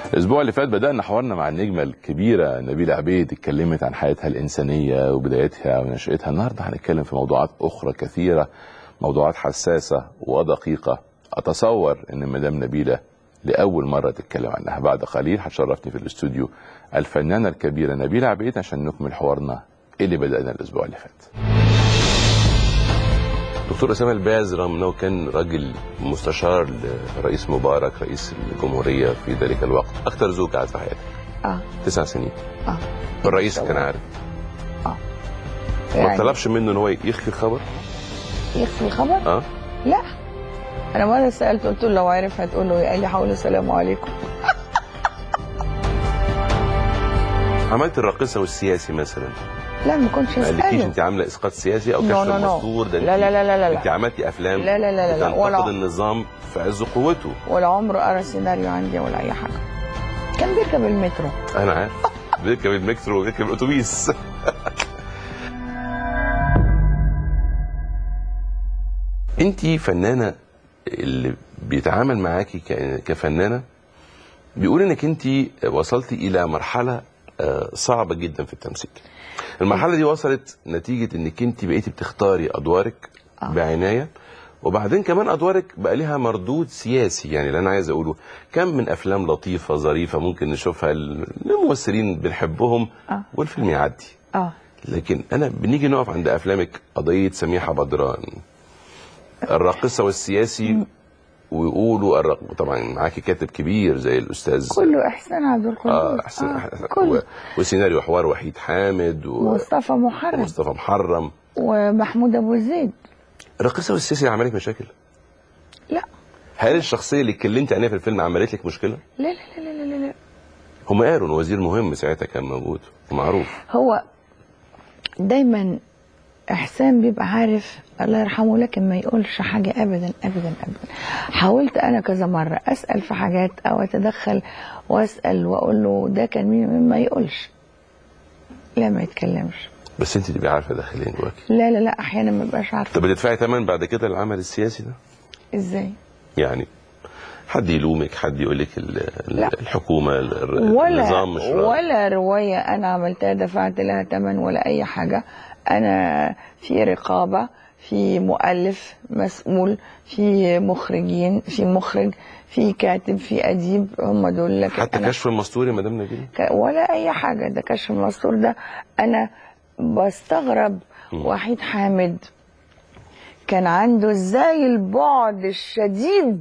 الاسبوع اللي فات بدانا حوارنا مع النجمه الكبيره نبيله عبيد اتكلمت عن حياتها الانسانيه وبدايتها ونشاتها النهارده هنتكلم في موضوعات اخرى كثيره موضوعات حساسه ودقيقه اتصور ان مدام نبيله لاول مره تتكلم عنها بعد قليل هتشرفني في الاستوديو الفنانه الكبيره نبيله عبيد عشان نكمل حوارنا اللي بدانا الاسبوع اللي فات دكتور اسامه الباز رغم انه كان راجل مستشار لرئيس مبارك رئيس الجمهوريه في ذلك الوقت اكثر زوج قعد في حياتك اه تسع سنين اه الرئيس كان عارف اه ما يعني طلبش منه ان هو يخفي الخبر يخفي الخبر؟ اه لا انا مره سالته قلت له لو عرف هتقول له إيه؟ قال لي حول السلام عليكم عملت الراقصه والسياسي مثلا لا ما كنتش ما قالكيش اساله انت عامله اسقاط سياسي او No, كشف no, no. المستور ده لا انت- لا لا لا لا انت عملتي افلام لا لا لا لا لا. ولا- بتنتقد النظام في عز قوته ولا عمره قرا سيناريو عندي ولا اي حاجه كان بيركب المترو انا عارف بيركب المترو وبيركب الاتوبيس انت فنانه اللي بيتعامل معاكي ك- كفنانه بيقول انك انت وصلتي الى مرحله آه، صعبه جدا في التمثيل المرحله دي وصلت نتيجه انك انت بقيتي بتختاري ادوارك آه. بعنايه وبعدين كمان ادوارك بقى لها مردود سياسي يعني اللي انا عايز اقوله كم من افلام لطيفه ظريفه ممكن نشوفها الممثلين بنحبهم آه. والفيلم يعدي اه لكن انا بنيجي نقف عند افلامك قضيه سميحه بدران الراقصه والسياسي ويقولوا الرق... طبعا معاكي كاتب كبير زي الاستاذ كله احسان عبد القدوس اه احسن آه. أحسن- كله و... وسيناريو حوار وحيد حامد و... مصطفى محرم ومصطفى محرم ومحمود ابو زيد الراقصه والسياسي عملت مشاكل لا هل الشخصيه اللي اتكلمت عنها في الفيلم عملت لك مشكله لا لا لا لا لا, لا. هم قالوا ان وزير مهم ساعتها كان موجود ومعروف هو دايما احسان بيبقى عارف الله يرحمه لكن ما يقولش حاجه ابدا ابدا ابدا حاولت انا كذا مره اسال في حاجات او اتدخل واسال واقول له ده كان مين ما يقولش لا ما يتكلمش بس انت تبقي عارفه داخلين جواكي لا لا لا احيانا ما بقاش عارفه طب بتدفعي ثمن بعد كده العمل السياسي ده ازاي يعني حد يلومك حد يقول لك ال- ال- لا. الحكومه ال- ولا النظام مش راضي. ولا روايه انا عملتها دفعت لها ثمن ولا اي حاجه انا في رقابه في مؤلف مسؤول في مخرجين في مخرج في كاتب في اديب هم دول لكن حتى أنا كشف المستور يا مدام نبيل ك- ولا اي حاجه ده كشف المستور ده انا بستغرب مم. وحيد حامد كان عنده ازاي البعد الشديد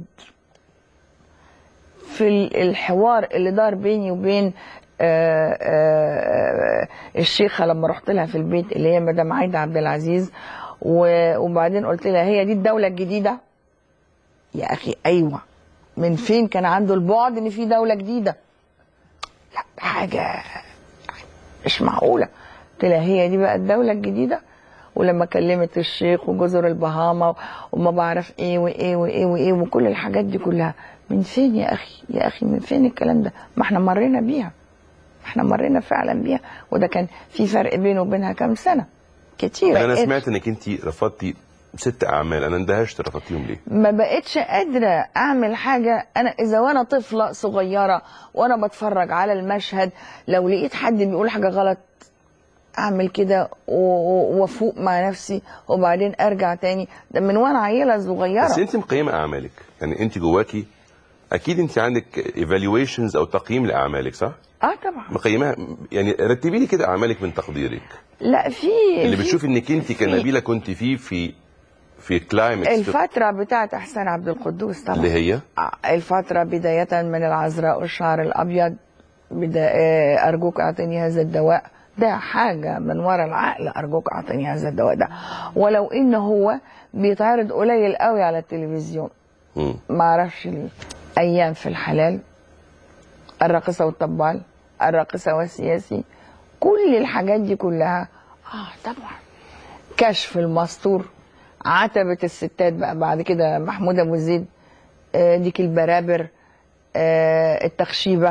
في ال- الحوار اللي دار بيني وبين آه، آه، الشيخه لما رحت لها في البيت اللي هي مدام عايده عبد العزيز و- وبعدين قلت لها هي دي الدوله الجديده يا اخي ايوه من فين كان عنده البعد ان في دوله جديده لا حاجه مش معقوله قلت لها هي دي بقى الدوله الجديده ولما كلمت الشيخ وجزر البهاما وما بعرف ايه وايه وايه وايه وكل الحاجات دي كلها من فين يا اخي يا اخي من فين الكلام ده ما احنا مرينا بيها احنا مرينا فعلا بيها وده كان في فرق بينه وبينها كام سنه كتير انا سمعت انك انت رفضتي ست اعمال انا اندهشت رفضتيهم ليه ما بقتش قادرة أعمل حاجة أنا إذا وأنا طفلة صغيرة وأنا بتفرج على المشهد لو لقيت حد بيقول حاجة غلط أعمل كده و- و- وأفوق مع نفسي وبعدين أرجع تاني ده من وأنا عيلة صغيرة بس انت مقيمه اعمالك يعني انت جواكي اكيد انت عندك ايفالويشنز او تقييم لاعمالك صح اه طبعا مقيماها يعني رتبي لي كده اعمالك من تقديرك لا في اللي في- بتشوفي انك انت في- كنبيله كنت فيه في في كلايمكس الفترة بتاعت أحسان عبد القدوس طبعا اللي هي الفترة بداية من العذراء والشعر الأبيض بدا آه، أرجوك أعطني هذا الدواء ده حاجة من وراء العقل أرجوك أعطني هذا الدواء ده ولو إن هو بيتعرض قليل قوي على التلفزيون مم. ما أعرفش أيام في الحلال الراقصة والطبال الراقصة والسياسي كل الحاجات دي كلها آه طبعا كشف المستور عتبة الستات بقى بعد كده محمود أبو زيد آه، ديك البرابر آه، التخشيبة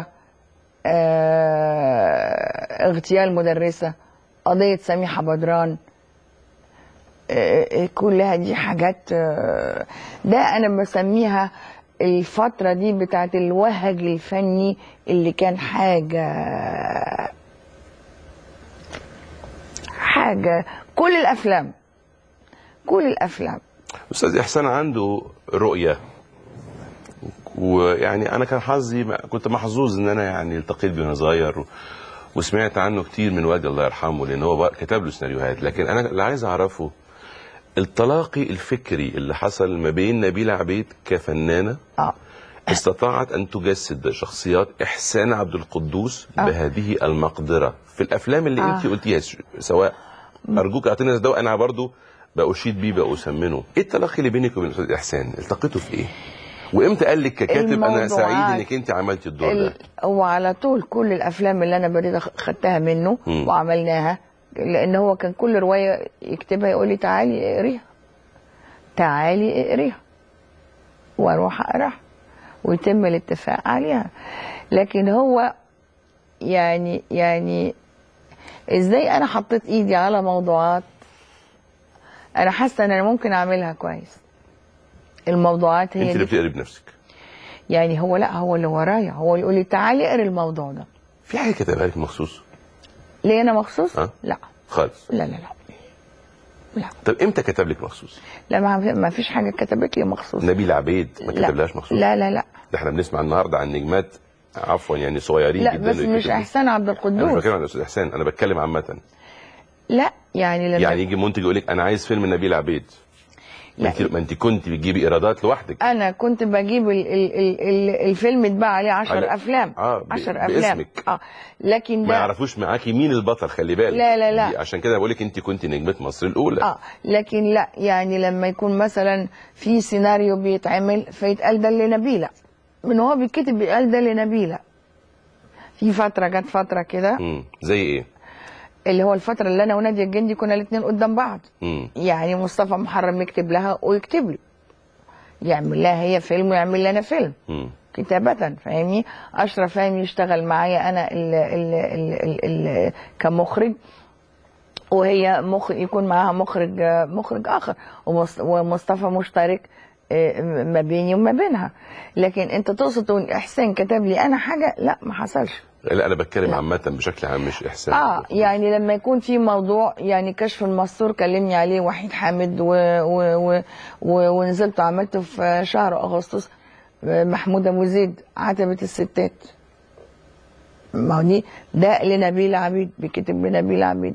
آه، اغتيال مدرسة قضية سميحة بدران آه، آه، كلها دي حاجات آه، ده أنا بسميها الفترة دي بتاعت الوهج الفني اللي كان حاجة حاجة كل الأفلام كل الأفلام استاذ احسان عنده رؤيه ويعني انا كان حظي كنت محظوظ ان انا يعني التقيت بيه وانا صغير و- وسمعت عنه كتير من والدي الله يرحمه لان هو بقى كتب له سيناريوهات لكن انا اللي عايز اعرفه التلاقي الفكري اللي حصل ما بين نبيلة عبيد كفنانه اه استطاعت ان تجسد شخصيات احسان عبد القدوس آه. بهذه المقدره في الافلام اللي آه. انت قلتيها ش- سواء ارجوك اعطينا ده وانا برضو بأشيد بيه بأسمنه ايه التلاقي اللي بينك وبين الاستاذ احسان التقيتوا في ايه وامتى قال لك ككاتب انا الموضوعات. سعيد انك انت عملتي الدور ال... ده هو على طول كل الافلام اللي انا بريده خ- خدتها منه مم. وعملناها لان هو كان كل روايه يكتبها يقول لي تعالي اقريها تعالي اقريها واروح اقراها ويتم الاتفاق عليها لكن هو يعني يعني ازاي انا حطيت ايدي على موضوعات انا حاسه ان انا ممكن اعملها كويس الموضوعات هي انت اللي دي بتقري بنفسك يعني هو لا هو اللي ورايا هو اللي يقول لي تعالي اقري الموضوع ده في حاجه كتبها لك مخصوص ليه انا مخصوص ها؟ لا خالص لا لا لا لا طب امتى كتب لك مخصوص لا ما ما فيش حاجه كتبت لي مخصوص نبيل عبيد ما لا. كتبلهاش مخصوص لا لا لا ده احنا بنسمع النهارده عن نجمات عفوا يعني صغيرين لا جدا بس مش يكتبوا. احسان عبد انا مش القدوس بتكلم عن الاستاذ احسان انا بتكلم عامه لا يعني لما يعني يجي منتج يقول لك انا عايز فيلم نبيل عبيد ما لا. انت ما انت كنت بتجيبي ايرادات لوحدك انا كنت بجيب ال ال ال ال الفيلم اتباع عليه 10 على- افلام آه، ب- 10 افلام باسمك. اه لكن ما ده يعرفوش معاكي مين البطل خلي بالك لا، لا، لا. دي عشان كده بقول لك انت كنت نجمه مصر الاولى اه لكن لا يعني لما يكون مثلا في سيناريو بيتعمل فيتقال ده لنبيله من هو بيتكتب بيتقال ده لنبيله في فتره جت فتره كده امم زي ايه اللي هو الفتره اللي انا وناديه الجندي كنا الاثنين قدام بعض امم يعني مصطفى محرم يكتب لها ويكتب لي يعمل لها هي فيلم ويعمل لي انا فيلم امم كتابة فاهمني أشرف فهمي يشتغل معايا أنا ال ال ال ال ال كمخرج وهي مخرج يكون معاها مخرج مخرج آخر ومص- ومصطفى مشترك آه، ما بيني وما بينها لكن انت تقصد تقول احسان كتب لي انا حاجه لا ما حصلش لا انا بتكلم لا. عامه بشكل عام مش احسان اه يعني لما يكون في موضوع يعني كشف المستور كلمني عليه وحيد حامد و و و و ونزلت وعملته في شهر اغسطس محمود ابو زيد عتبه الستات ما هو دي ده لنبيل عبيد بيكتب لنبيل عبيد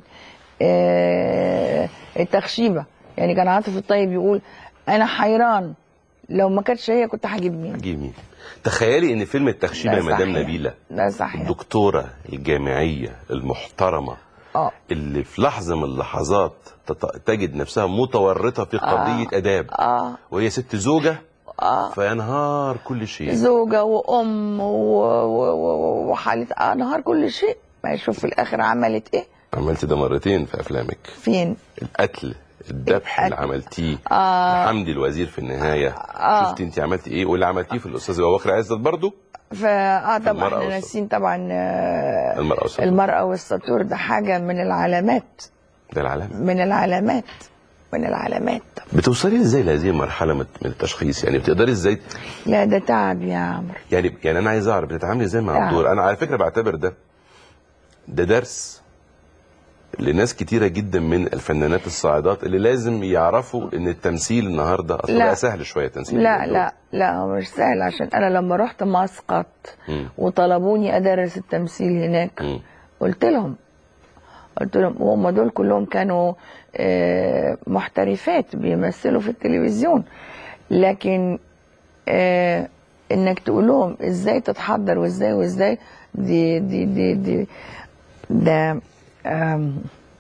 آه التخشيبه يعني كان عاطف الطيب يقول انا حيران لو ما كانتش هي كنت هجيب مين هجيب مين تخيلي ان فيلم التخشيبه ده يا مدام صحيح. نبيله ده صحيح الدكتوره الجامعيه المحترمه اه اللي في لحظه من اللحظات تت- تجد نفسها متورطه في قضيه اداب اه وهي ست زوجه اه فينهار كل شيء زوجة وأم و- و- و- وحالة آه نهار كل شيء ما يشوف في الآخر عملت إيه عملت ده مرتين في افلامك فين القتل الذبح اللي القتل. عملتيه آه. حمدي الوزير في النهايه آه. شفتي انت عملتي ايه واللي عملتيه في الاستاذ ابو بكر عزت برضه فا آه طبعا المرأة احنا والسطور. ناسيين طبعا آه المراه والسطور. المرأة والسطور ده حاجة من العلامات ده العالم من العلامات من العلامات بتوصلي ازاي لهذه المرحله من من التشخيص يعني بتقدري ازاي لا ده تعب يا عمرو يعني يعني انا عايز اعرف بتتعاملي ازاي مع آه. الدور انا على فكره بعتبر ده ده درس لناس كتيره جدا من الفنانات الصاعدات اللي لازم يعرفوا ان التمثيل النهارده اصلا لا. بقى سهل شويه تمثيل لا الدور. لا لا هو مش سهل عشان أنا لما رحت مسقط مم. وطلبوني أدرس التمثيل هناك مم. قلت لهم قلت لهم وهم دول كلهم كانوا آه، محترفات بيمثلوا في التلفزيون لكن آه، انك تقول لهم ازاي تتحضر وازاي وازاي دي دي دي دي ده آم،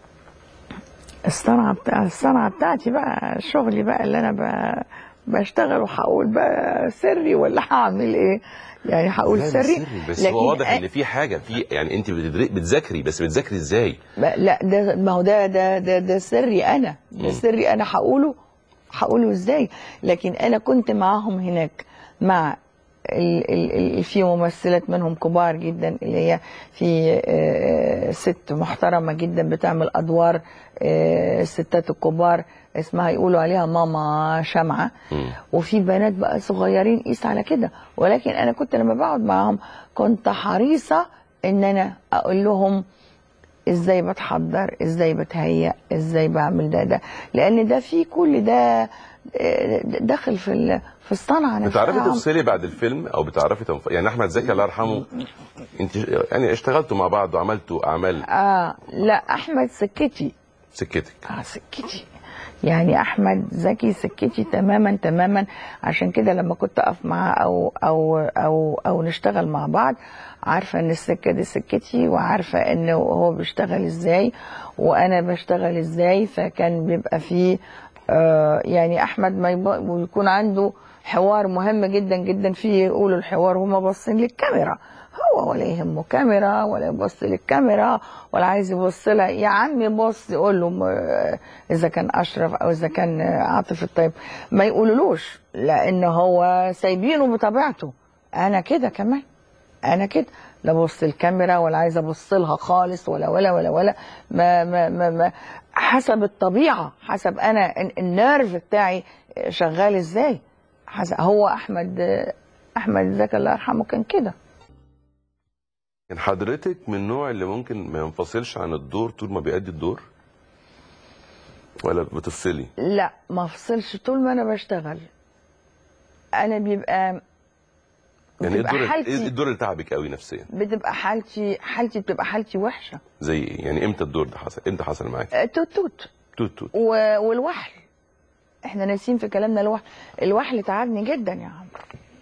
الصنعه بتاع الصنعه بتاعتي بقى شغلي بقى اللي انا ب- بشتغل وهقول بقى سري ولا هعمل ايه يعني هقول لا، ده سري سري، بس هو واضح أ- ان في حاجه في يعني انت بتدري- بتذاكري بس بتذاكري ازاي ما- لا ده ما هو ده ده ده, ده سري انا ده مم. سري انا هقوله هقوله ازاي لكن انا كنت معاهم هناك مع ال- ال- ال- في ممثلات منهم كبار جدا اللي هي في آه، ست محترمة جدا بتعمل أدوار آه، الستات الكبار اسمها يقولوا عليها ماما شمعة مم. وفي بنات بقى صغيرين قيس على كده ولكن أنا كنت لما بقعد معاهم كنت حريصة إن أنا أقول لهم ازاي بتحضر ازاي بتهيأ ازاي بعمل ده ده لان ده في كل ده آه، داخل في ال- في الصنعه نفسها بتعرفي تفصلي بعد الفيلم او بتعرفي تنف... يعني احمد زكي الله يرحمه انت يعني اشتغلتوا مع بعض وعملتوا اعمال اه لا احمد سكتي سكتك اه سكتي يعني احمد زكي سكتي تماما تماما عشان كده لما كنت اقف معاه او او او او نشتغل مع بعض عارفه ان السكه دي سكتي وعارفه ان هو بيشتغل ازاي وانا بشتغل ازاي فكان بيبقى فيه آه يعني احمد ما يب- ويكون عنده حوار مهم جدا جدا فيه يقولوا الحوار هما باصين للكاميرا هو ولا يهمه كاميرا ولا يبص للكاميرا ولا عايز يبص لها يا عمي بص يقول له م- اذا كان اشرف او اذا كان عاطف الطيب ما يقولولوش لان هو سايبينه بطبيعته انا كده كمان انا كده لا ببص الكاميرا ولا عايزه ابص لها خالص ولا ولا ولا ولا ما ما ما, ما حسب الطبيعه حسب انا ال- النيرف بتاعي شغال ازاي حسب هو احمد احمد زكي الله يرحمه كان كده كان حضرتك من النوع اللي ممكن ما ينفصلش عن الدور طول ما بيأدي الدور ولا بتفصلي لا ما افصلش طول ما انا بشتغل انا بيبقى يعني ايه بتبقى الدور ايه حالتي الدور اللي تعبك قوي نفسيا بتبقى حالتي حالتي بتبقى حالتي وحشه زي ايه يعني امتى الدور ده حصل امتى حصل معاك آه، توت توت توت توت و- والوحل احنا ناسيين في كلامنا الوحل الوحل تعبني جدا يا عم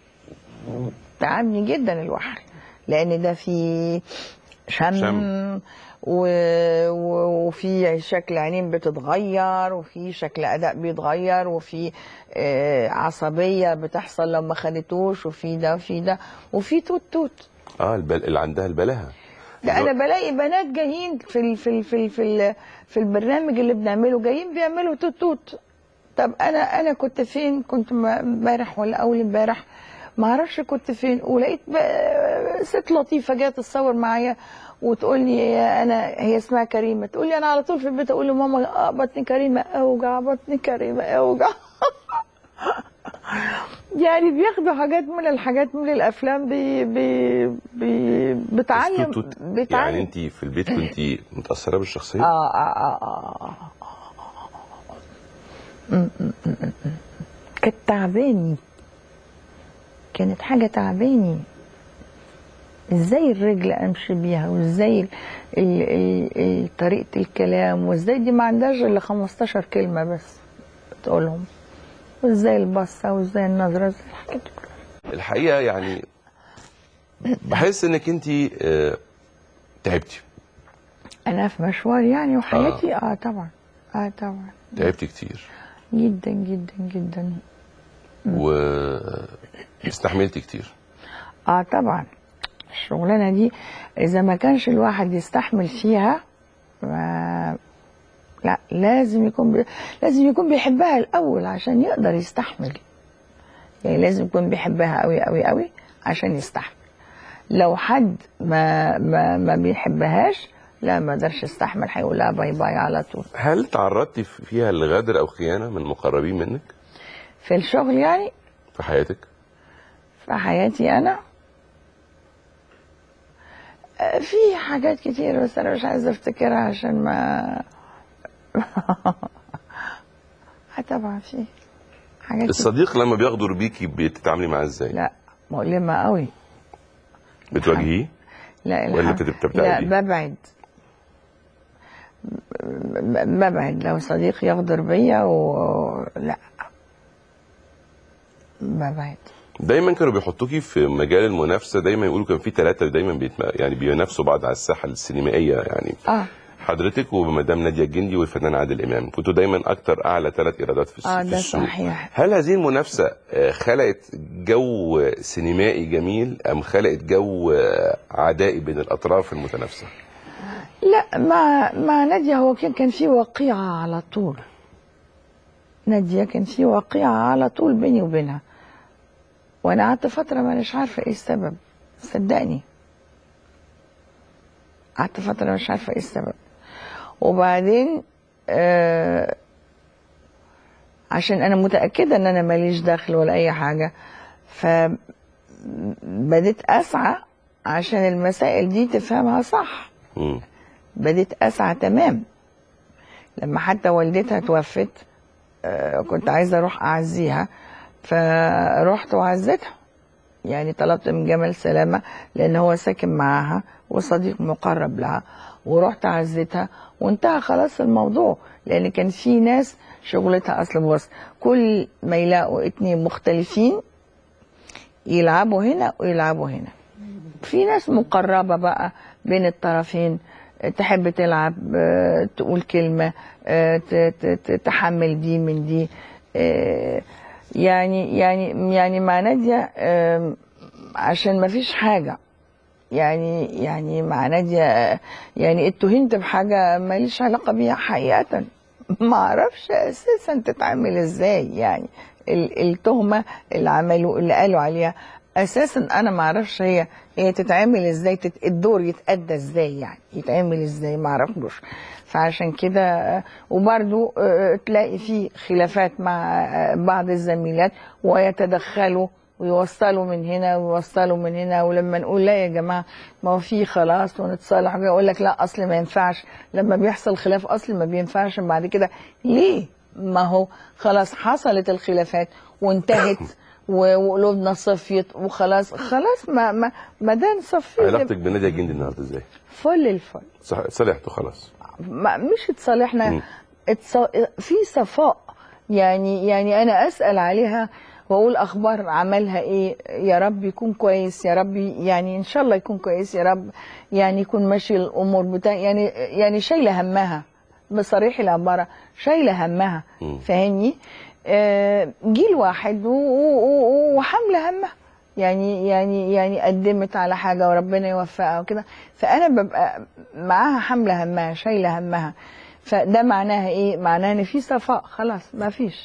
تعبني جدا الوحل لان ده في شم, شم. و... و... وفي شكل عينين بتتغير وفي شكل اداء بيتغير وفي آه عصبيه بتحصل لو ما خدتوش وفي ده وفي ده وفي توت توت اه البل... اللي عندها البلاهه ده انا بلاقي بنات جايين في ال في ال في ال في, ال في البرنامج اللي بنعمله جايين بيعملوا توت توت طب انا انا كنت فين كنت م- امبارح ولا اول امبارح ما اعرفش كنت فين ولقيت ب- ست لطيفه جايه تتصور معايا وتقول لي انا هي اسمها كريمه تقول لي انا على طول في البيت اقول لماما اه بطني كريمه اوجع بطني كريمه اوجع يعني بياخدوا حاجات من الحاجات من الافلام بي بي بي بس بتعلم توت توت بتعلم يعني انت في البيت كنت متاثره بالشخصيه آه آه آه آه آه. م- م- م- م- م. كانت تعباني كانت حاجة تعباني ازاي الرجل امشي بيها وازاي ال- ال- ال- ال- طريقة الكلام وازاي دي ما عندهاش الا 15 كلمة بس بتقولهم وازاي البصة وازاي النظرة ازاي الحاجات دي كلها الحقيقه يعني بحس انك انت آه تعبتي انا في مشوار يعني وحياتي اه طبعا اه طبعا تعبتي كتير جدا جدا جدا واستحملتي كتير اه طبعا الشغلانه دي اذا ما كانش الواحد يستحمل فيها ما لا لازم يكون بي... لازم يكون بيحبها الاول عشان يقدر يستحمل يعني لازم يكون بيحبها قوي قوي قوي عشان يستحمل لو حد ما ما ما بيحبهاش لا ما قدرش يستحمل هيقول لها باي باي على طول هل تعرضتي فيها لغدر او خيانه من مقربين منك في الشغل يعني في حياتك في حياتي انا آه، في حاجات كتير بس انا مش عايزه افتكرها عشان ما آه، طبعا في حاجات كتير. الصديق لما بيغدر بيكي بتتعاملي معاه ازاي لا مؤلمه قوي بتواجهيه لا ولا الحمد- بتت- بتبتعدي؟ لا ببعد ب- ببعد لو صديق يغدر بيا و لا ببعد دايما كانوا بيحطوكي في مجال المنافسه دايما يقولوا كان في ثلاثه دايما بيتم... يعني بينافسوا بعض على الساحه السينمائيه يعني اه حضرتك ومدام ناديه الجندي والفنان عادل امام كنتوا دايما اكتر اعلى ثلاث ايرادات في, الس- اه في ده السوق صحيح هل هذه المنافسه آه، خلقت جو سينمائي جميل ام خلقت جو آه، عدائي بين الاطراف المتنافسه لا مع مع نادية هو كان كان في وقيعة على طول نادية كان في وقيعة على طول بيني وبينها وانا قعدت فتره ما مش عارفه ايه السبب صدقني قعدت فتره مش عارفه ايه السبب وبعدين آه عشان انا متاكده ان انا ماليش دخل ولا اي حاجه فبديت اسعى عشان المسائل دي تفهمها صح مم. بديت اسعى تمام لما حتى والدتها توفت آه، كنت عايزه اروح اعزيها فرحت وعزتها يعني طلبت من جمال سلامه لان هو ساكن معاها وصديق مقرب لها ورحت عزتها وانتهى خلاص الموضوع لان كان في ناس شغلتها اصل بص كل ما يلاقوا اتنين مختلفين يلعبوا هنا ويلعبوا هنا في ناس مقربة بقى بين الطرفين تحب تلعب آه، تقول كلمة آه، ت- ت- ت- تحمل دي من دي آه، يعني يعني يعني مع نادية آم، عشان ما فيش حاجة يعني يعني مع نادية آه، يعني اتهمت بحاجة ماليش علاقة بيها حقيقة ما اعرفش اساسا تتعمل ازاي يعني ال- التهمة اللي عملوا اللي قالوا عليها اساسا انا ما اعرفش هي هي تتعمل ازاي تت... الدور يتأدى ازاي يعني يتعمل ازاي ما اعرفوش فعشان كده آه، وبرضو آه، تلاقي في خلافات مع آه، بعض الزميلات ويتدخلوا ويوصلوا من هنا ويوصلوا من هنا ولما نقول لا يا جماعه ما هو في خلاص ونتصالح يقول لك لا اصل ما ينفعش لما بيحصل خلاف اصل ما بينفعش بعد كده ليه؟ ما هو خلاص حصلت الخلافات وانتهت و- وقلوبنا صفيت وخلاص خلاص ما ما ما ده نصفيه علاقتك بناديه جندي النهارده ازاي؟ فل الفل صح صلحتوا خلاص ما مش اتصالحنا مم. اتص... في صفاء يعني يعني انا اسال عليها واقول اخبار عملها ايه يا رب يكون كويس يا رب يعني ان شاء الله يكون كويس يا رب يعني يكون ماشي الامور بتاع يعني يعني شايله همها بصريح العباره شايله همها مم. فاهمني آه، جيل واحد و- و- و- وحامله همها يعني يعني يعني قدمت على حاجه وربنا يوفقها وكده فانا ببقى معاها حامله همها شايله همها فده معناها ايه؟ معناها ان في صفاء خلاص ما فيش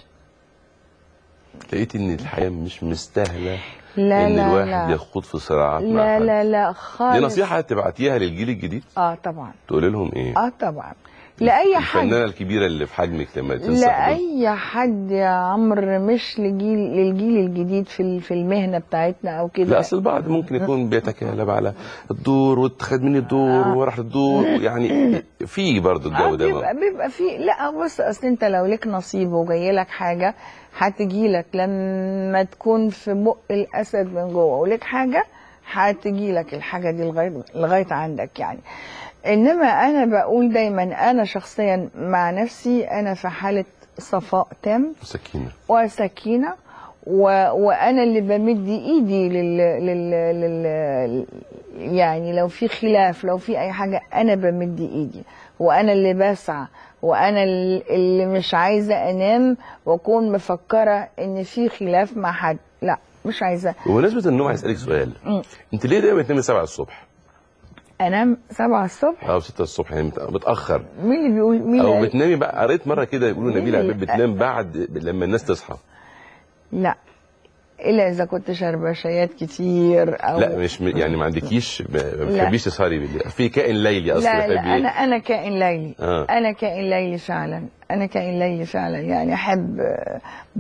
لقيت ان الحياه مش مستاهله لا ان لا الواحد لا يخوض في صراعات مع لا حد لا لا خالص دي نصيحه تبعتيها للجيل الجديد اه طبعا تقول لهم ايه؟ اه طبعا لاي حد الفنانه الكبيره اللي في حجمك لما تنصح دول. لاي حد يا عمرو مش لجيل للجيل الجديد في ال- في المهنه بتاعتنا او كده لا اصل البعض ممكن يكون بيتكالب على الدور واتخذ مني الدور آه. وراح الدور يعني في برضه آه الجو ده بيبقى بيبقى في لا بص اصل انت لو لك نصيب وجاي لك حاجه هتجي لك لما تكون في بق الاسد من جوه ولك حاجه هتجي لك الحاجه دي لغايه لغايه عندك يعني انما انا بقول دايما انا شخصيا مع نفسي انا في حاله صفاء تام سكينه وسكينه و... وانا اللي بمد ايدي لل... لل... لل... يعني لو في خلاف لو في اي حاجه انا بمد ايدي وانا اللي بسعى وانا ال- اللي مش عايزه انام واكون مفكره ان في خلاف مع حد لا مش عايزه بمناسبه النوم عايز اسالك سؤال مم. انت ليه دايما بتنامي 7 الصبح انام سبعة الصبح او 6 الصبح يعني مت- متاخر مين اللي بيقول مين او اللي بتنامي بقى قريت مره كده يقولوا مين نبيل اللي- عبيد بتنام بعد لما الناس تصحى لا الا اذا كنت شاربه شايات كتير او لا مش م- يعني ما عندكيش ما ما لا. بتحبيش تسهري بالليل في كائن ليلي اصلا لا لا بيحب انا انا كائن ليلي آه. انا كائن ليلي فعلا انا كائن ليلي فعلا يعني احب آه،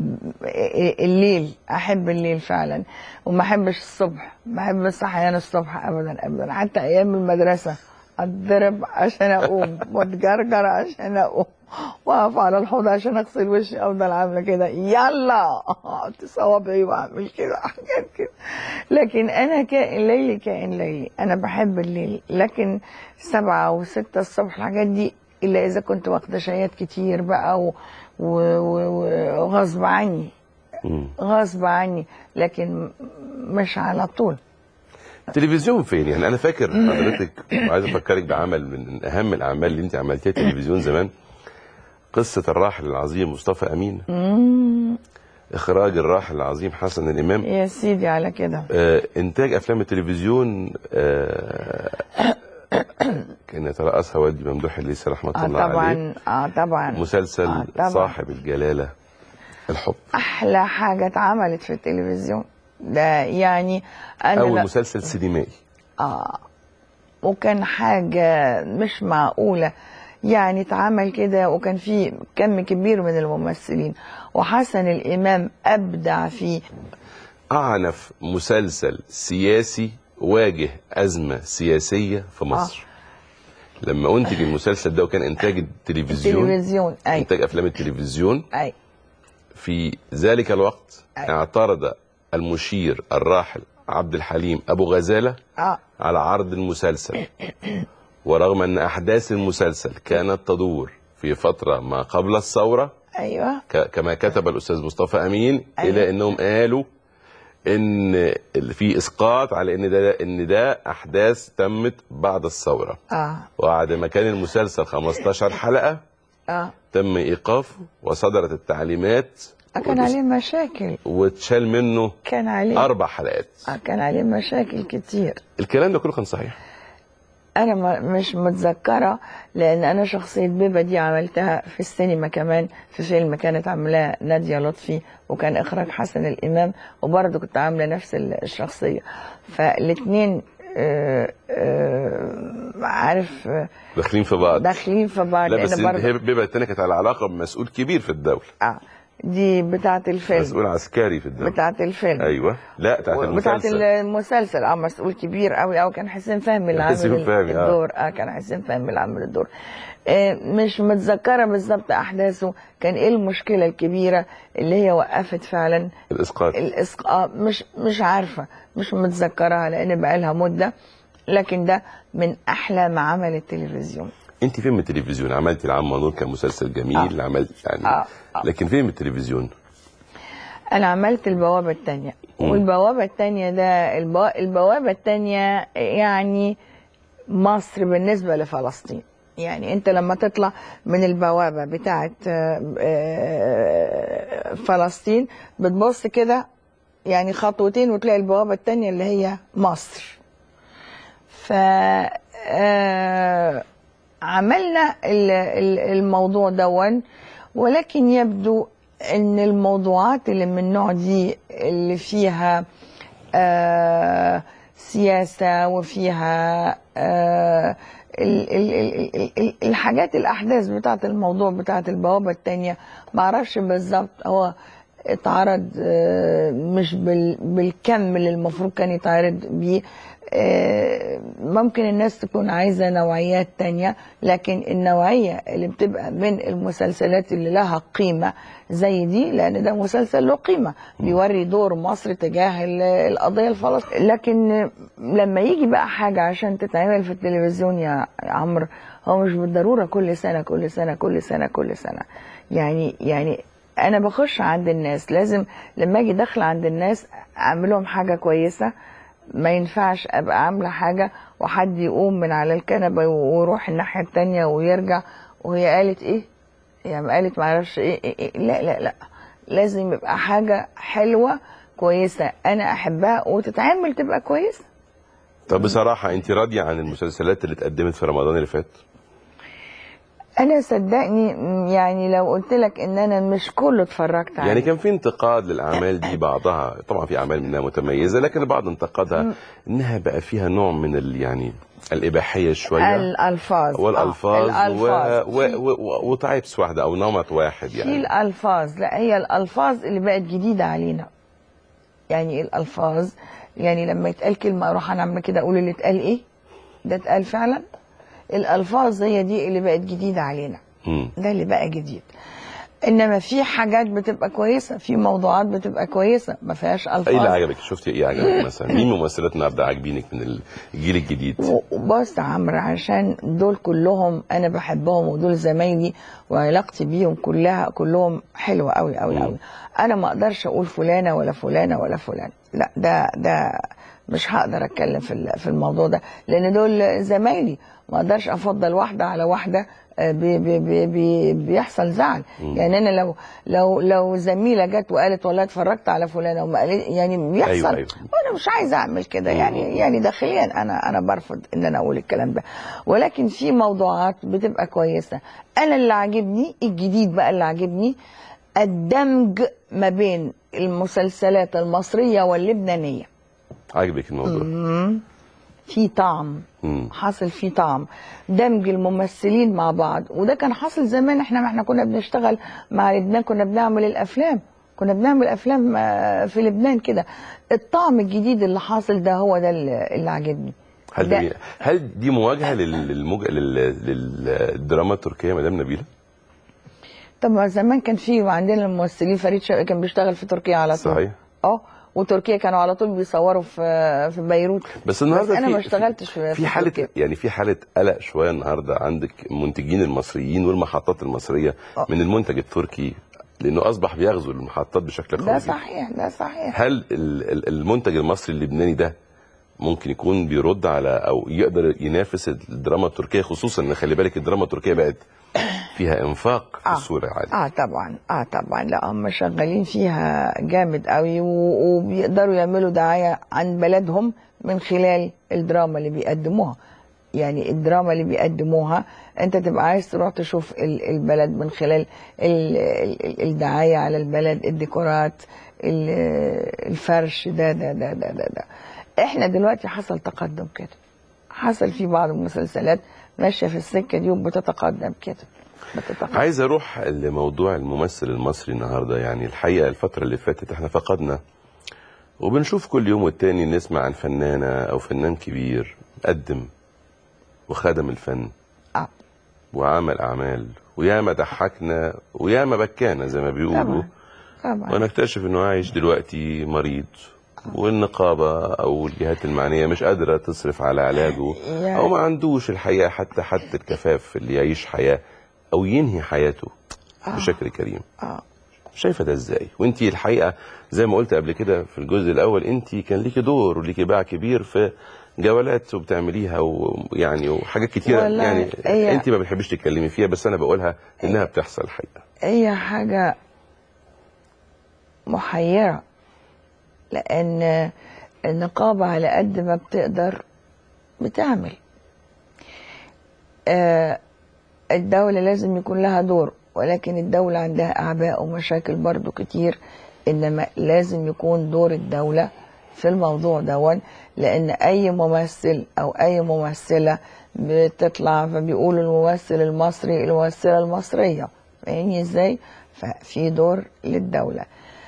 الليل احب الليل فعلا وما احبش الصبح ما احبش الصحيان الصبح ابدا ابدا حتى ايام المدرسه اتضرب عشان اقوم واتجرجر عشان اقوم واقف على الحوض عشان اغسل وشي افضل عامله كده يلا صوابعي واعمل كده حاجات كده لكن انا كائن ليلي كائن ليلي انا بحب الليل لكن سبعة وستة الصبح الحاجات دي الا اذا كنت واخده شايات كتير بقى و- و- و- وغصب عني مم. غصب عني لكن مش على طول التلفزيون فين يعني انا فاكر حضرتك وعايز افكرك بعمل من اهم الاعمال اللي انت عملتيها تلفزيون زمان قصه الراحل العظيم مصطفى امين مم، اخراج الراحل العظيم حسن الامام يا سيدي على كده آه، انتاج افلام التلفزيون آه، كان يترأسها والدي ممدوح الليثي رحمه اه الله عليه طبعا اه طبعا مسلسل آه، طبعا. صاحب الجلاله الحب احلى حاجه اتعملت في التلفزيون ده يعني انا اول لا- مسلسل سينمائي اه وكان حاجة مش معقولة يعني اتعمل كده وكان في كم كبير من الممثلين وحسن الإمام أبدع فيه اعنف مسلسل سياسي واجه ازمه سياسيه في مصر لما انتج المسلسل ده وكان انتاج التلفزيون التلفزيون أي انتاج افلام التلفزيون أي في ذلك الوقت أي. اعترض المشير الراحل عبد الحليم ابو غزاله اه على عرض المسلسل ورغم ان احداث المسلسل كانت تدور في فتره ما قبل الثوره أيوه ك- كما كتب الاستاذ مصطفى امين أيوة. الى انهم قالوا ان في اسقاط على ان ده ان ده احداث تمت بعد الثوره اه وبعد ما كان المسلسل 15 حلقه اه تم ايقافه وصدرت التعليمات كان عليه مشاكل واتشال منه كان عليه اربع حلقات آه كان عليه مشاكل كتير الكلام ده كله كان صحيح انا ما مش متذكره لان انا شخصيه بيبه دي عملتها في السينما كمان في فيلم كانت عاملاه ناديه لطفي وكان اخراج حسن الامام وبرضه كنت عامله نفس الشخصيه فالاثنين عارف آه، داخلين في بعض داخلين في بعض لا بس لان هي برضه بيبقى التانية كانت على علاقه بمسؤول كبير في الدوله آه دي بتاعه الفيلم مسؤول عسكري في الدوله بتاعه الفيلم ايوه لا بتاعت بتاعت المسلسل المسلسل اه مسؤول كبير قوي قوي كان حسين فهمي اللي عامل حسين فهمي، آه. الدور اه كان حسين فهمي اللي عامل الدور آه مش متذكره بالظبط احداثه كان ايه المشكله الكبيره اللي هي وقفت فعلا الاسقاط الاسقاط مش مش عارفه مش متذكرها لان بقالها مده لكن ده من احلى ما عمل التلفزيون انت فين من التلفزيون عملتي العم نور كان مسلسل جميل آه. عملت يعني آه. آه. لكن فين من التلفزيون انا عملت البوابه الثانيه والبوابه الثانيه ده البو... البوابه الثانيه يعني مصر بالنسبه لفلسطين يعني انت لما تطلع من البوابه بتاعه آه، آه، فلسطين بتبص كده يعني خطوتين وتلاقي البوابه الثانيه اللي هي مصر ف آه، عملنا ال- ال- الموضوع دون ولكن يبدو ان الموضوعات اللي من النوع دي اللي فيها آه سياسة وفيها آه ال ال ال ال ال الحاجات الأحداث بتاعت الموضوع بتاعت البوابة التانية معرفش بالظبط هو اتعرض آه، مش بال- بالكم اللي المفروض كان يتعرض بيه آه، ممكن الناس تكون عايزة نوعيات تانية لكن النوعية اللي بتبقى من المسلسلات اللي لها قيمة زي دي لأن ده مسلسل له قيمة بيوري دور مصر تجاه ال- القضية الفلسطينية لكن لما يجي بقى حاجة عشان تتعمل في التلفزيون يا يا عمرو هو مش بالضرورة كل سنة كل سنة كل سنة كل سنة يعني يعني انا بخش عند الناس لازم لما اجي داخله عند الناس اعمل لهم حاجه كويسه ما ينفعش ابقى عامله حاجه وحد يقوم من على الكنبه ويروح الناحيه التانية ويرجع وهي قالت ايه يعني قالت ما اعرفش إيه, إيه, ايه لا لا لا لازم يبقى حاجه حلوه كويسه انا احبها وتتعمل تبقى كويسه طب بصراحه انت راضيه عن المسلسلات اللي اتقدمت في رمضان اللي فات انا صدقني م، يعني لو قلت لك ان انا مش كله اتفرجت عليه يعني كان في انتقاد للاعمال دي بعضها طبعا في اعمال منها متميزه لكن البعض انتقدها انها بقى فيها نوع من ال يعني الاباحيه شويه الالفاظ والالفاظ آه. الالفاظ و... و... و... وتايبس واحده او نمط واحد في يعني الالفاظ لا هي الالفاظ اللي بقت جديده علينا يعني الالفاظ يعني لما يتقال كلمه اروح انا اعمل كده اقول اللي اتقال ايه ده اتقال فعلا الالفاظ هي دي اللي بقت جديده علينا مم. ده اللي بقى جديد انما في حاجات بتبقى كويسه في موضوعات بتبقى كويسه ما فيهاش ايه اللي الفاظ عجبك شفتي ايه عجبك مثلا مين ممثلات النهارده عاجبينك من الجيل الجديد وبص يا عمرو عشان دول كلهم انا بحبهم ودول زمايلي وعلاقتي بيهم كلها كلهم حلوه قوي قوي مم. قوي انا ما اقدرش اقول فلانه ولا فلانه ولا فلان لا ده ده مش هقدر اتكلم في ال- في الموضوع ده لان دول زمايلي ما اقدرش افضل واحده على واحده آه، بي بي بي بي بيحصل زعل مم. يعني انا لو لو لو زميله جت وقالت والله اتفرجت على فلانه وما قالت يعني بيحصل أيوة، أيوة. وانا مش عايزه اعمل كده يعني يعني داخليا انا انا برفض ان انا اقول الكلام ده ولكن في موضوعات بتبقى كويسه انا اللي عاجبني الجديد بقى اللي عاجبني الدمج ما بين المسلسلات المصريه واللبنانيه عاجبك الموضوع مم. في طعم مم. حاصل فيه طعم دمج الممثلين مع بعض وده كان حاصل زمان احنا ما احنا كنا بنشتغل مع لبنان كنا بنعمل الافلام كنا بنعمل افلام آه، في لبنان كده الطعم الجديد اللي حاصل ده هو ده اللي اللي عاجبني هل ده- دي هل دي مواجهه لل- للمج... لل- للدراما التركيه مدام نبيله؟ طب زمان كان في عندنا الممثلين فريد شوقي كان بيشتغل في تركيا على طول صحيح اه وتركيا كانوا على طول بيصوروا في في بيروت بس النهارده بس انا في- ما اشتغلتش في, في حاله تركيا. يعني في حاله قلق شويه النهارده عندك المنتجين المصريين والمحطات المصريه آه. من المنتج التركي لانه اصبح بيغزو المحطات بشكل قوي ده جداً. صحيح ده صحيح هل ال- ال- المنتج المصري اللبناني ده ممكن يكون بيرد على او يقدر ينافس الدراما التركيه خصوصا ان خلي بالك الدراما التركيه بقت فيها انفاق في آه. الصوره عالي اه طبعا اه طبعا لا هم شغالين فيها جامد قوي و- وبيقدروا يعملوا دعايه عن بلدهم من خلال الدراما اللي بيقدموها يعني الدراما اللي بيقدموها انت تبقى عايز تروح تشوف ال- البلد من خلال ال- ال- الدعايه على البلد الديكورات ال- الفرش ده ده ده ده ده, ده. احنا دلوقتي حصل تقدم كده حصل في بعض المسلسلات ماشيه في السكه دي وبتتقدم كده بتتقدم عايز اروح لموضوع الممثل المصري النهارده يعني الحقيقه الفتره اللي فاتت احنا فقدنا وبنشوف كل يوم والتاني نسمع عن فنانه او فنان كبير قدم وخدم الفن اه وعمل اعمال وياما ضحكنا وياما بكانا زي ما بيقولوا طبعا طبعا ونكتشف انه عايش دلوقتي مريض والنقابة أو الجهات المعنية مش قادرة تصرف على علاجه يا- أو ما عندوش الحقيقة حتى حتى الكفاف اللي يعيش حياة أو ينهي حياته بشكل كريم اه شايفة ده ازاي وانت الحقيقة زي ما قلت قبل كده في الجزء الأول انت كان ليكي دور وليكي باع كبير في جولات وبتعمليها ويعني وحاجات كتيرة والله يعني هي- انت ما بتحبيش تتكلمي فيها بس أنا بقولها إنها بتحصل الحقيقة هي حاجة محيرة لأن النقابة على قد ما بتقدر بتعمل آه، الدولة لازم يكون لها دور ولكن الدولة عندها أعباء ومشاكل برضو كتير إنما لازم يكون دور الدولة في الموضوع دون لأن أي ممثل أو أي ممثلة بتطلع فبيقولوا الممثل المصري الممثلة المصرية فاهمني ازاي؟ ففي دور للدولة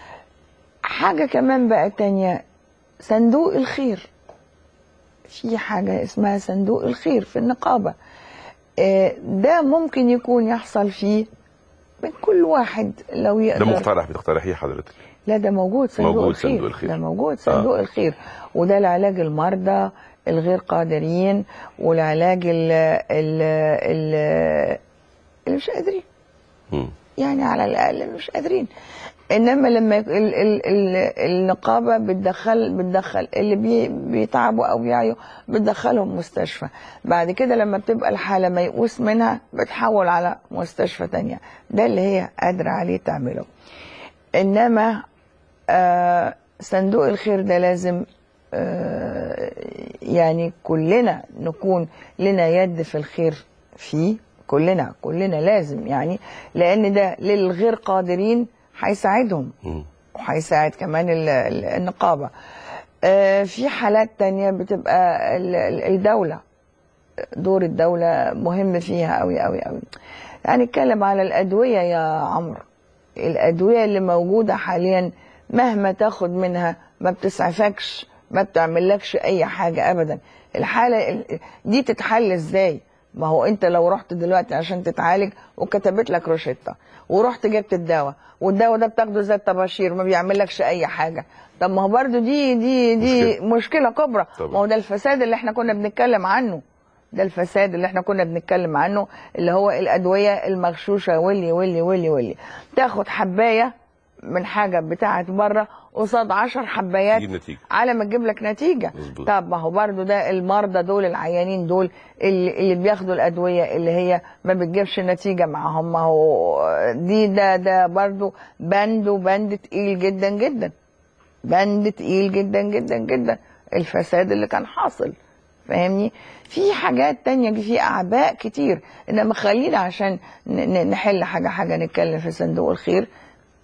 حاجة كمان بقى تانية صندوق الخير في حاجة اسمها صندوق الخير في النقابة آه، ده ممكن يكون يحصل فيه من كل واحد لو يقدر ده مقترح بتقترحيه حضرتك لا ده موجود صندوق موجود الخير صندوق الخير. ده موجود صندوق آه. الخير وده لعلاج المرضى الغير قادرين والعلاج ال ال ال اللي مش قادرين مم. يعني على الاقل اللي مش قادرين انما لما يك- ال ال ال النقابه بتدخل بتدخل اللي بي بيتعبوا او بيعيوا بتدخلهم مستشفى بعد كده لما بتبقى الحاله ميؤوس منها بتحول على مستشفى تانية ده اللي هي قادره عليه تعمله انما آه صندوق الخير ده لازم آه يعني كلنا نكون لنا يد في الخير فيه كلنا كلنا لازم يعني لان ده للغير قادرين هيساعدهم مم. وهيساعد كمان ال- ال- النقابة آه، في حالات تانية بتبقى ال- ال- الدولة دور الدولة مهم فيها قوي قوي قوي يعني نتكلم على الأدوية يا عمرو الأدوية اللي موجودة حاليا مهما تاخد منها ما بتسعفكش ما بتعملكش أي حاجة أبدا الحالة ال- دي تتحل إزاي ما هو انت لو رحت دلوقتي عشان تتعالج وكتبت لك روشتة ورحت جبت الدواء والدواء ده بتاخده زي الطباشير ما بيعملكش اي حاجه طب ما هو برضو دي دي دي مشكلة. مشكله, مشكلة كبرى طبعا. ما هو ده الفساد اللي احنا كنا بنتكلم عنه ده الفساد اللي احنا كنا بنتكلم عنه اللي هو الادويه المغشوشه واللي واللي واللي واللي تاخد حبايه من حاجه بتاعت بره قصاد عشر حبايات تجيب نتيجة على ما تجيب لك نتيجه مظبوط. طب ما هو برضو ده المرضى دول العيانين دول اللي, اللي بياخدوا الادويه اللي هي ما بتجيبش نتيجه معاهم ما هو دي ده ده برضو بند وبند تقيل جدا جدا بند تقيل جدا جدا جدا الفساد اللي كان حاصل فاهمني في حاجات تانية في اعباء كتير انما خلينا عشان ن- ن- نحل حاجه حاجه نتكلم في صندوق الخير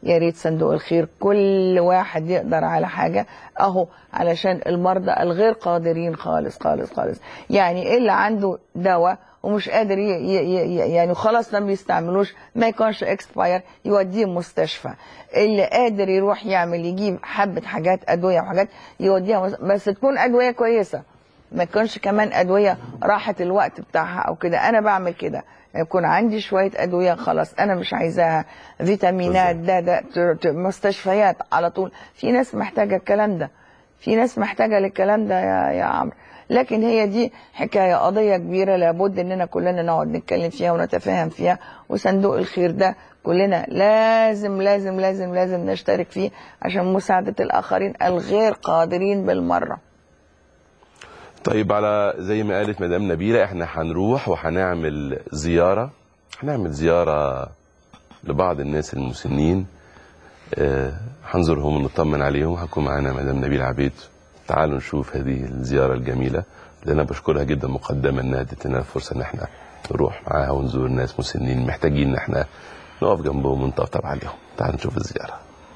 يا ريت صندوق الخير كل واحد يقدر على حاجة اهو علشان المرضى الغير قادرين خالص خالص خالص يعني اللي عنده دواء ومش قادر ي... ي... ي... يعني خلاص ما بيستعملوش ما يكونش اكسباير يوديه مستشفى اللي قادر يروح يعمل يجيب حبة حاجات أدوية وحاجات يوديها مس- بس تكون أدوية كويسة ما تكونش كمان أدوية راحت الوقت بتاعها أو كده أنا بعمل كده يكون عندي شوية أدوية خلاص أنا مش عايزاها فيتامينات ده ده ت- ت- مستشفيات على طول في ناس محتاجة الكلام ده في ناس محتاجة للكلام ده يا يا عمرو لكن هي دي حكاية قضية كبيرة لابد اننا كلنا نقعد نتكلم فيها ونتفاهم فيها وصندوق الخير ده كلنا لازم لازم لازم لازم نشترك فيه عشان مساعدة الآخرين الغير قادرين بالمرة طيب على زي ما قالت مدام نبيلة احنا هنروح وهنعمل زيارة هنعمل زيارة لبعض الناس المسنين آه، هنزورهم ونطمن عليهم هكون معانا مدام نبيلة عبيد تعالوا نشوف هذه الزيارة الجميلة اللي انا بشكرها جدا مقدما انها ادت لنا الفرصة ان احنا نروح معاها ونزور ناس مسنين محتاجين ان احنا نقف جنبهم ونطبطب عليهم تعالوا نشوف الزيارة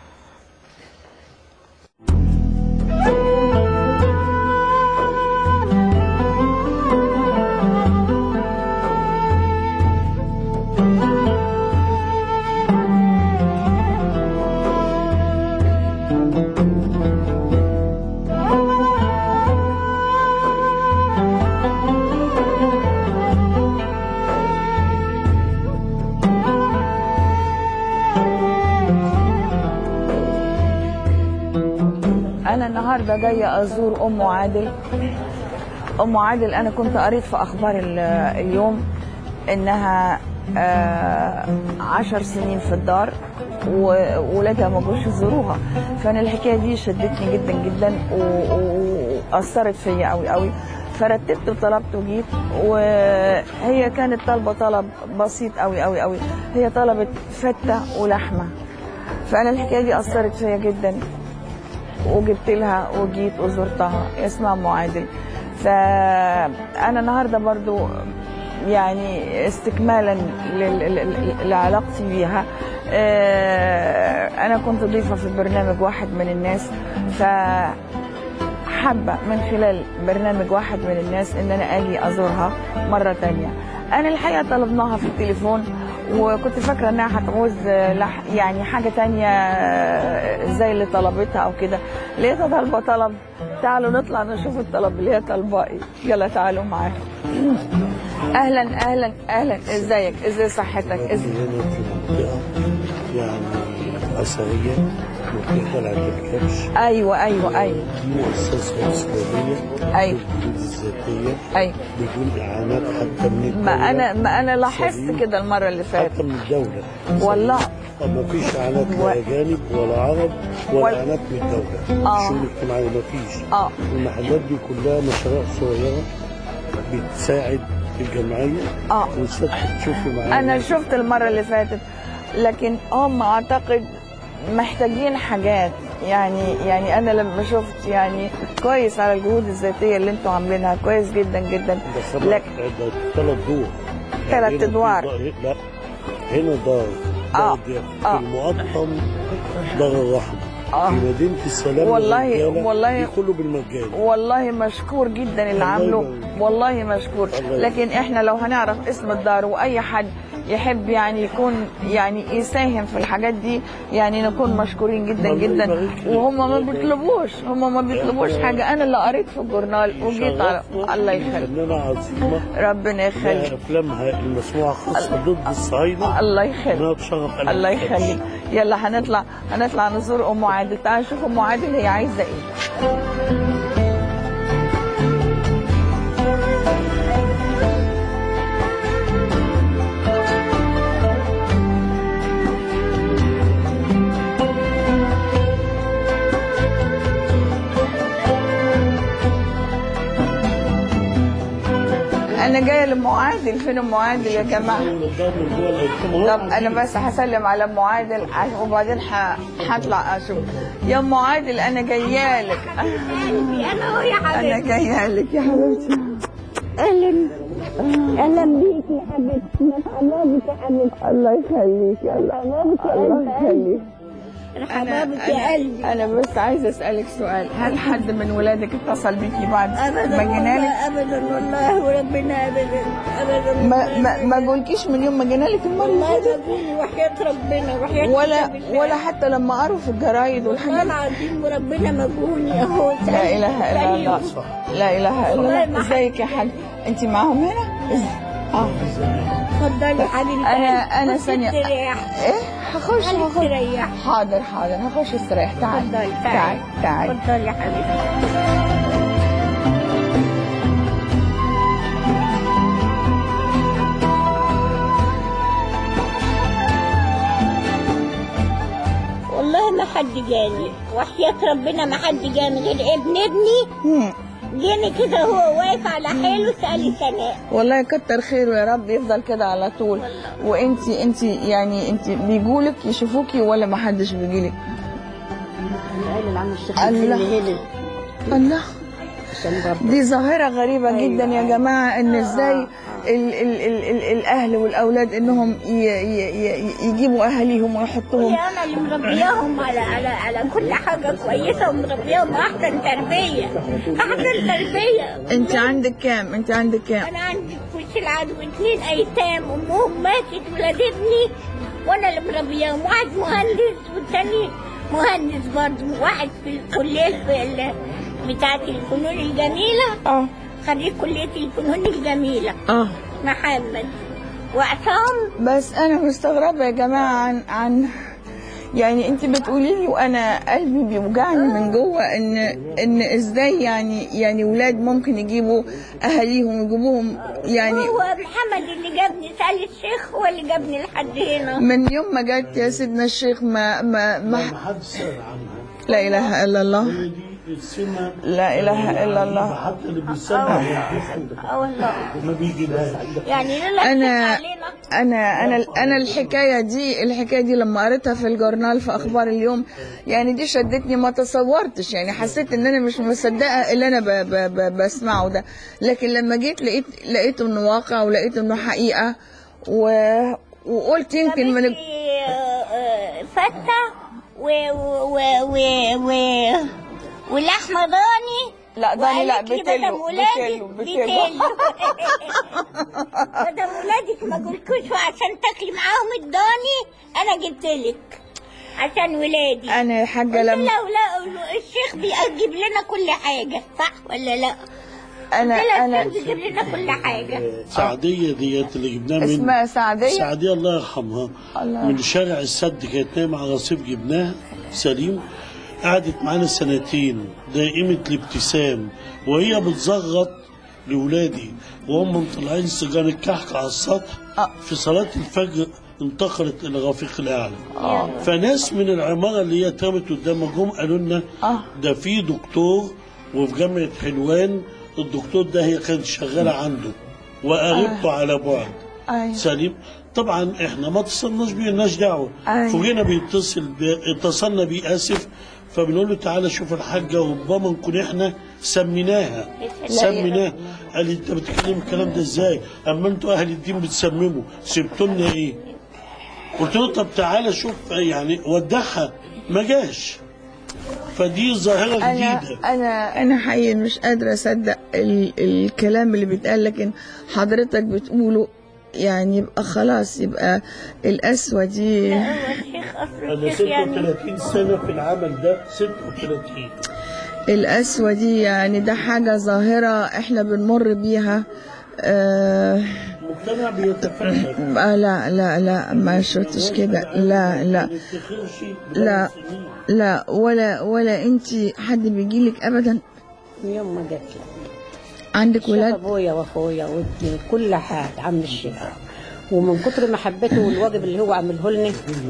أنا النهاردة جاية أزور أم عادل أم عادل أنا كنت قريت في أخبار ال- اليوم إنها آه، عشر سنين في الدار وولادها ما جوش يزوروها فأنا الحكاية دي شدتني جدا جدا و- وأثرت فيا قوي قوي فرتبت وطلبت وجيت وهي كانت طالبة طلب بسيط قوي قوي قوي هي طلبت فتة ولحمة فأنا الحكاية دي أثرت فيا جدا وجبت لها وجيت وزرتها اسمها ام عادل فانا النهارده برضو يعني استكمالا لل- لل- لعلاقتي بيها آه، انا كنت ضيفه في برنامج واحد من الناس ف حابة من خلال برنامج واحد من الناس ان انا اجي ازورها مرة تانية انا الحقيقة طلبناها في التليفون وكنت فاكرة انها هتعوز لح- يعني حاجة تانية زي اللي طلبتها او كده لقيتها طالبة طلب تعالوا نطلع نشوف الطلب اللي هي طالباه ايه يلا تعالوا معايا اهلا اهلا اهلا ازيك ازاي صحتك ازاي هنا في منطقة يعني أثرية وبتقبل عند الكبش ايوه ايوه ايوه دي مؤسسة إسلامية أيوة. بالجهود الذاتية ايوه بدون إعانات حتى من الدولة ما انا ما انا لاحظت سليم. كده المرة اللي فاتت حتى من الدولة والله ما فيش إعانات و- لا أجانب ولا عرب وال- ولا إعانات من الدولة آه. الشؤون الاجتماعية ما فيش اه المحلات دي كلها مشاريع صغيرة بتساعد الجمعية اه والست تشوفي معانا انا شفت المره اللي فاتت لكن هم اعتقد محتاجين حاجات يعني يعني انا لما شفت يعني كويس على الجهود الذاتيه اللي انتوا عاملينها كويس جدا جدا ده سبع لك ده ثلاث دور ثلاث هنا في أدوار. دار- لا هنا دار آه. دار دي. آه. في المقطم دار الرحمة آه. في مدينة السلام والله- للرجالة والله- دي كله بالمجان والله مشكور جدا اللي الله عامله يبارك. والله مشكور الله يبارك. لكن احنا لو هنعرف اسم الدار واي حد يحب يعني يكون يعني يساهم في الحاجات دي يعني نكون مشكورين جدا الله جدا يبارك فيك. وهم ما الله يبارك. بيطلبوش هم ما بيطلبوش حاجه انا اللي قريت في الجورنال وجيت على شرفنا الله يخليك فنانة عظيمة ربنا لها يخليك أفلامها المسموعة خاصة ضد الصهاينة الله يخليك إنها تشرف قلب الله الكبش. يخليك يلا هنطلع هنطلع نزور ام عادل تعال نشوف ام عادل هي عايزه ايه انا جايه لام عادل فين ام عادل يا جماعه الدار من جوه الأيتام. طب انا بس هسلم على ام عادل عش- وبعدين ح- هطلع اشوف يا ام عادل انا جايه لك انا يا انا حبيبتي جايه لك يا حبيبتي اهلا اهلا بيكي يا حبيبتي مرحبا بك يا حبيبتي الله يخليك يا الله مرحبا بك يا الله قلب قلبي يخليك حبابك يا قلبي انا بس عايزه اسالك سؤال هل حد من ولادك اتصل بيكي بعد ابدا ما جينا لك والله ابدا والله وربنا ابدا ابدا ما ما ما قولكيش من يوم ما جينا لك المره والله اللي ما اقول وحياة ربنا وحياة ولا كتاب الله. ولا حتى لما قروا في الجرايد والله والحاجات العظيم وربنا ما اقولني اهو لا اله الا الله لا اله الا والله الله ما ازيك يا حاج انت معاهم هنا إز- اه اتفضلي حبيبتي أنا- أنا ثانية. استريح ايه هخش خليك هخش تريح حاضر حاضر هخش استريح تعال اتفضلي تعال تعال اتفضلي يا حبيبتي والله ما حد جاني وحياة ربنا ما حد جاني غير ابن ابني مم. جاني كده هو واقف على حاله سألي سناء والله كتر خيره يا رب يفضل كده على طول وانت انت يعني انت بيجولك يشوفوكي ولا ما حدش بيجيلك قال العم الشيخ الله. هنا الله عشان برضه دي ظاهرة غريبة جدا يا جماعة ان ازاي ال ال ال ال الاهل والاولاد انهم ي ي ي يجيبوا اهاليهم ويحطوهم يا انا اللي مربياهم على على على كل حاجه كويسه ومربياهم احسن تربيه احسن تربيه انت عندك كام انت عندك كام انا عندي في وش العدو اثنين ايتام امهم ماتت ولادتني وانا اللي مربياهم واحد مهندس والتاني مهندس برضه واحد في الكليه في ال- بتاعت الفنون الجميله اه خريج كليه الفنون الجميله اه محمد وعصام بس انا مستغربة يا جماعة عن عن يعني انت بتقولي لي وانا قلبي بيوجعني من جوه ان ان ازاي يعني يعني ولاد ممكن يجيبوا اهاليهم يجيبوهم يعني هو محمد اللي جابني سأل الشيخ هو اللي جابني لحد هنا من يوم ما جت يا سيدنا الشيخ ما ما ما ما حد سأل عنها لا اله الا الله هي دي السمة لا اله الا الله حتى اللي بيسمع بيفهم اه والله ما بيجيبهاش يعني لولا أنا- الشيخ علينا انا انا انا الحكايه دي الحكايه دي لما قريتها في الجورنال في اخبار اليوم يعني دي شدتني ما تصورتش يعني حسيت ان انا مش مصدقه اللي انا ب ب ب بسمعه ده لكن لما جيت لقيت لقيته انه واقع ولقيت انه حقيقه و وقلت يمكن من جابت لي، آه، آه، فتة و و و و و ولحمة ضاني لا ضاني لا وقالت لي بتلو مدام ولادك بتلو بتلو مدام ولادك ما قلتوش عشان تاكلي معاهم الضاني انا جبت لك عشان ولادي انا يا حاجه قلت لما لها لا الشيخ بيجيب لنا كل حاجة صح ولا لا؟ انا قلت لها انا الشيخ بيجيب لنا كل حاجة سعدية ديت اللي جبناها من اسمها سعديه سعدية الله يرحمها الله. من شارع السد كانت نايمة على رصيف جبناها سليم قعدت معانا سنتين دائمة الابتسام وهي بتزغط لولادي وهم مطلعين سجان الكحك على السطح آه. في صلاة الفجر انتقلت إلى الرفيق الأعلى اه فناس من العمارة اللي هي اترمت قدام جم قالوا لنا اه ده في دكتور وفي جامعة حلوان الدكتور ده هي كانت شغالة عنده وقربته على بعد ايوه سليم طبعا احنا ما اتصلناش بيه لناش دعوه أيوة. فوجئنا بيتصل ب... اتصلنا بيه اسف فبنقول له تعالى شوف الحاجه وربما نكون احنا سميناها سميناها قال لي انت بتتكلم الكلام ده ازاي؟ اما انتوا اهل الدين بتسمموا سبتوا لنا ايه؟ قلت له طب تعالى شوف يعني ودعها ما جاش فدي ظاهره انا جديده انا انا حقيقي مش قادره اصدق ال الكلام اللي بيتقال لكن حضرتك بتقوله يعني يبقى خلاص يبقى القسوه دي لا هو الشيخ اصل انا الشيخ يعني 36 سنه في العمل ده 36 القسوه دي يعني ده حاجه ظاهره احنا بنمر بيها آه المجتمع بيتفكر آه، لا لا لا ما شفتش كده لا لا ما نفتخرش لا بالمسلمين. لا ولا ولا انت حد بيجيلك ابدا يوم ما جت لي عندك شاف ولاد ابويا واخويا وابني كل حاجه عم الشيخ ومن كتر محبته والواجب اللي هو عامله لنا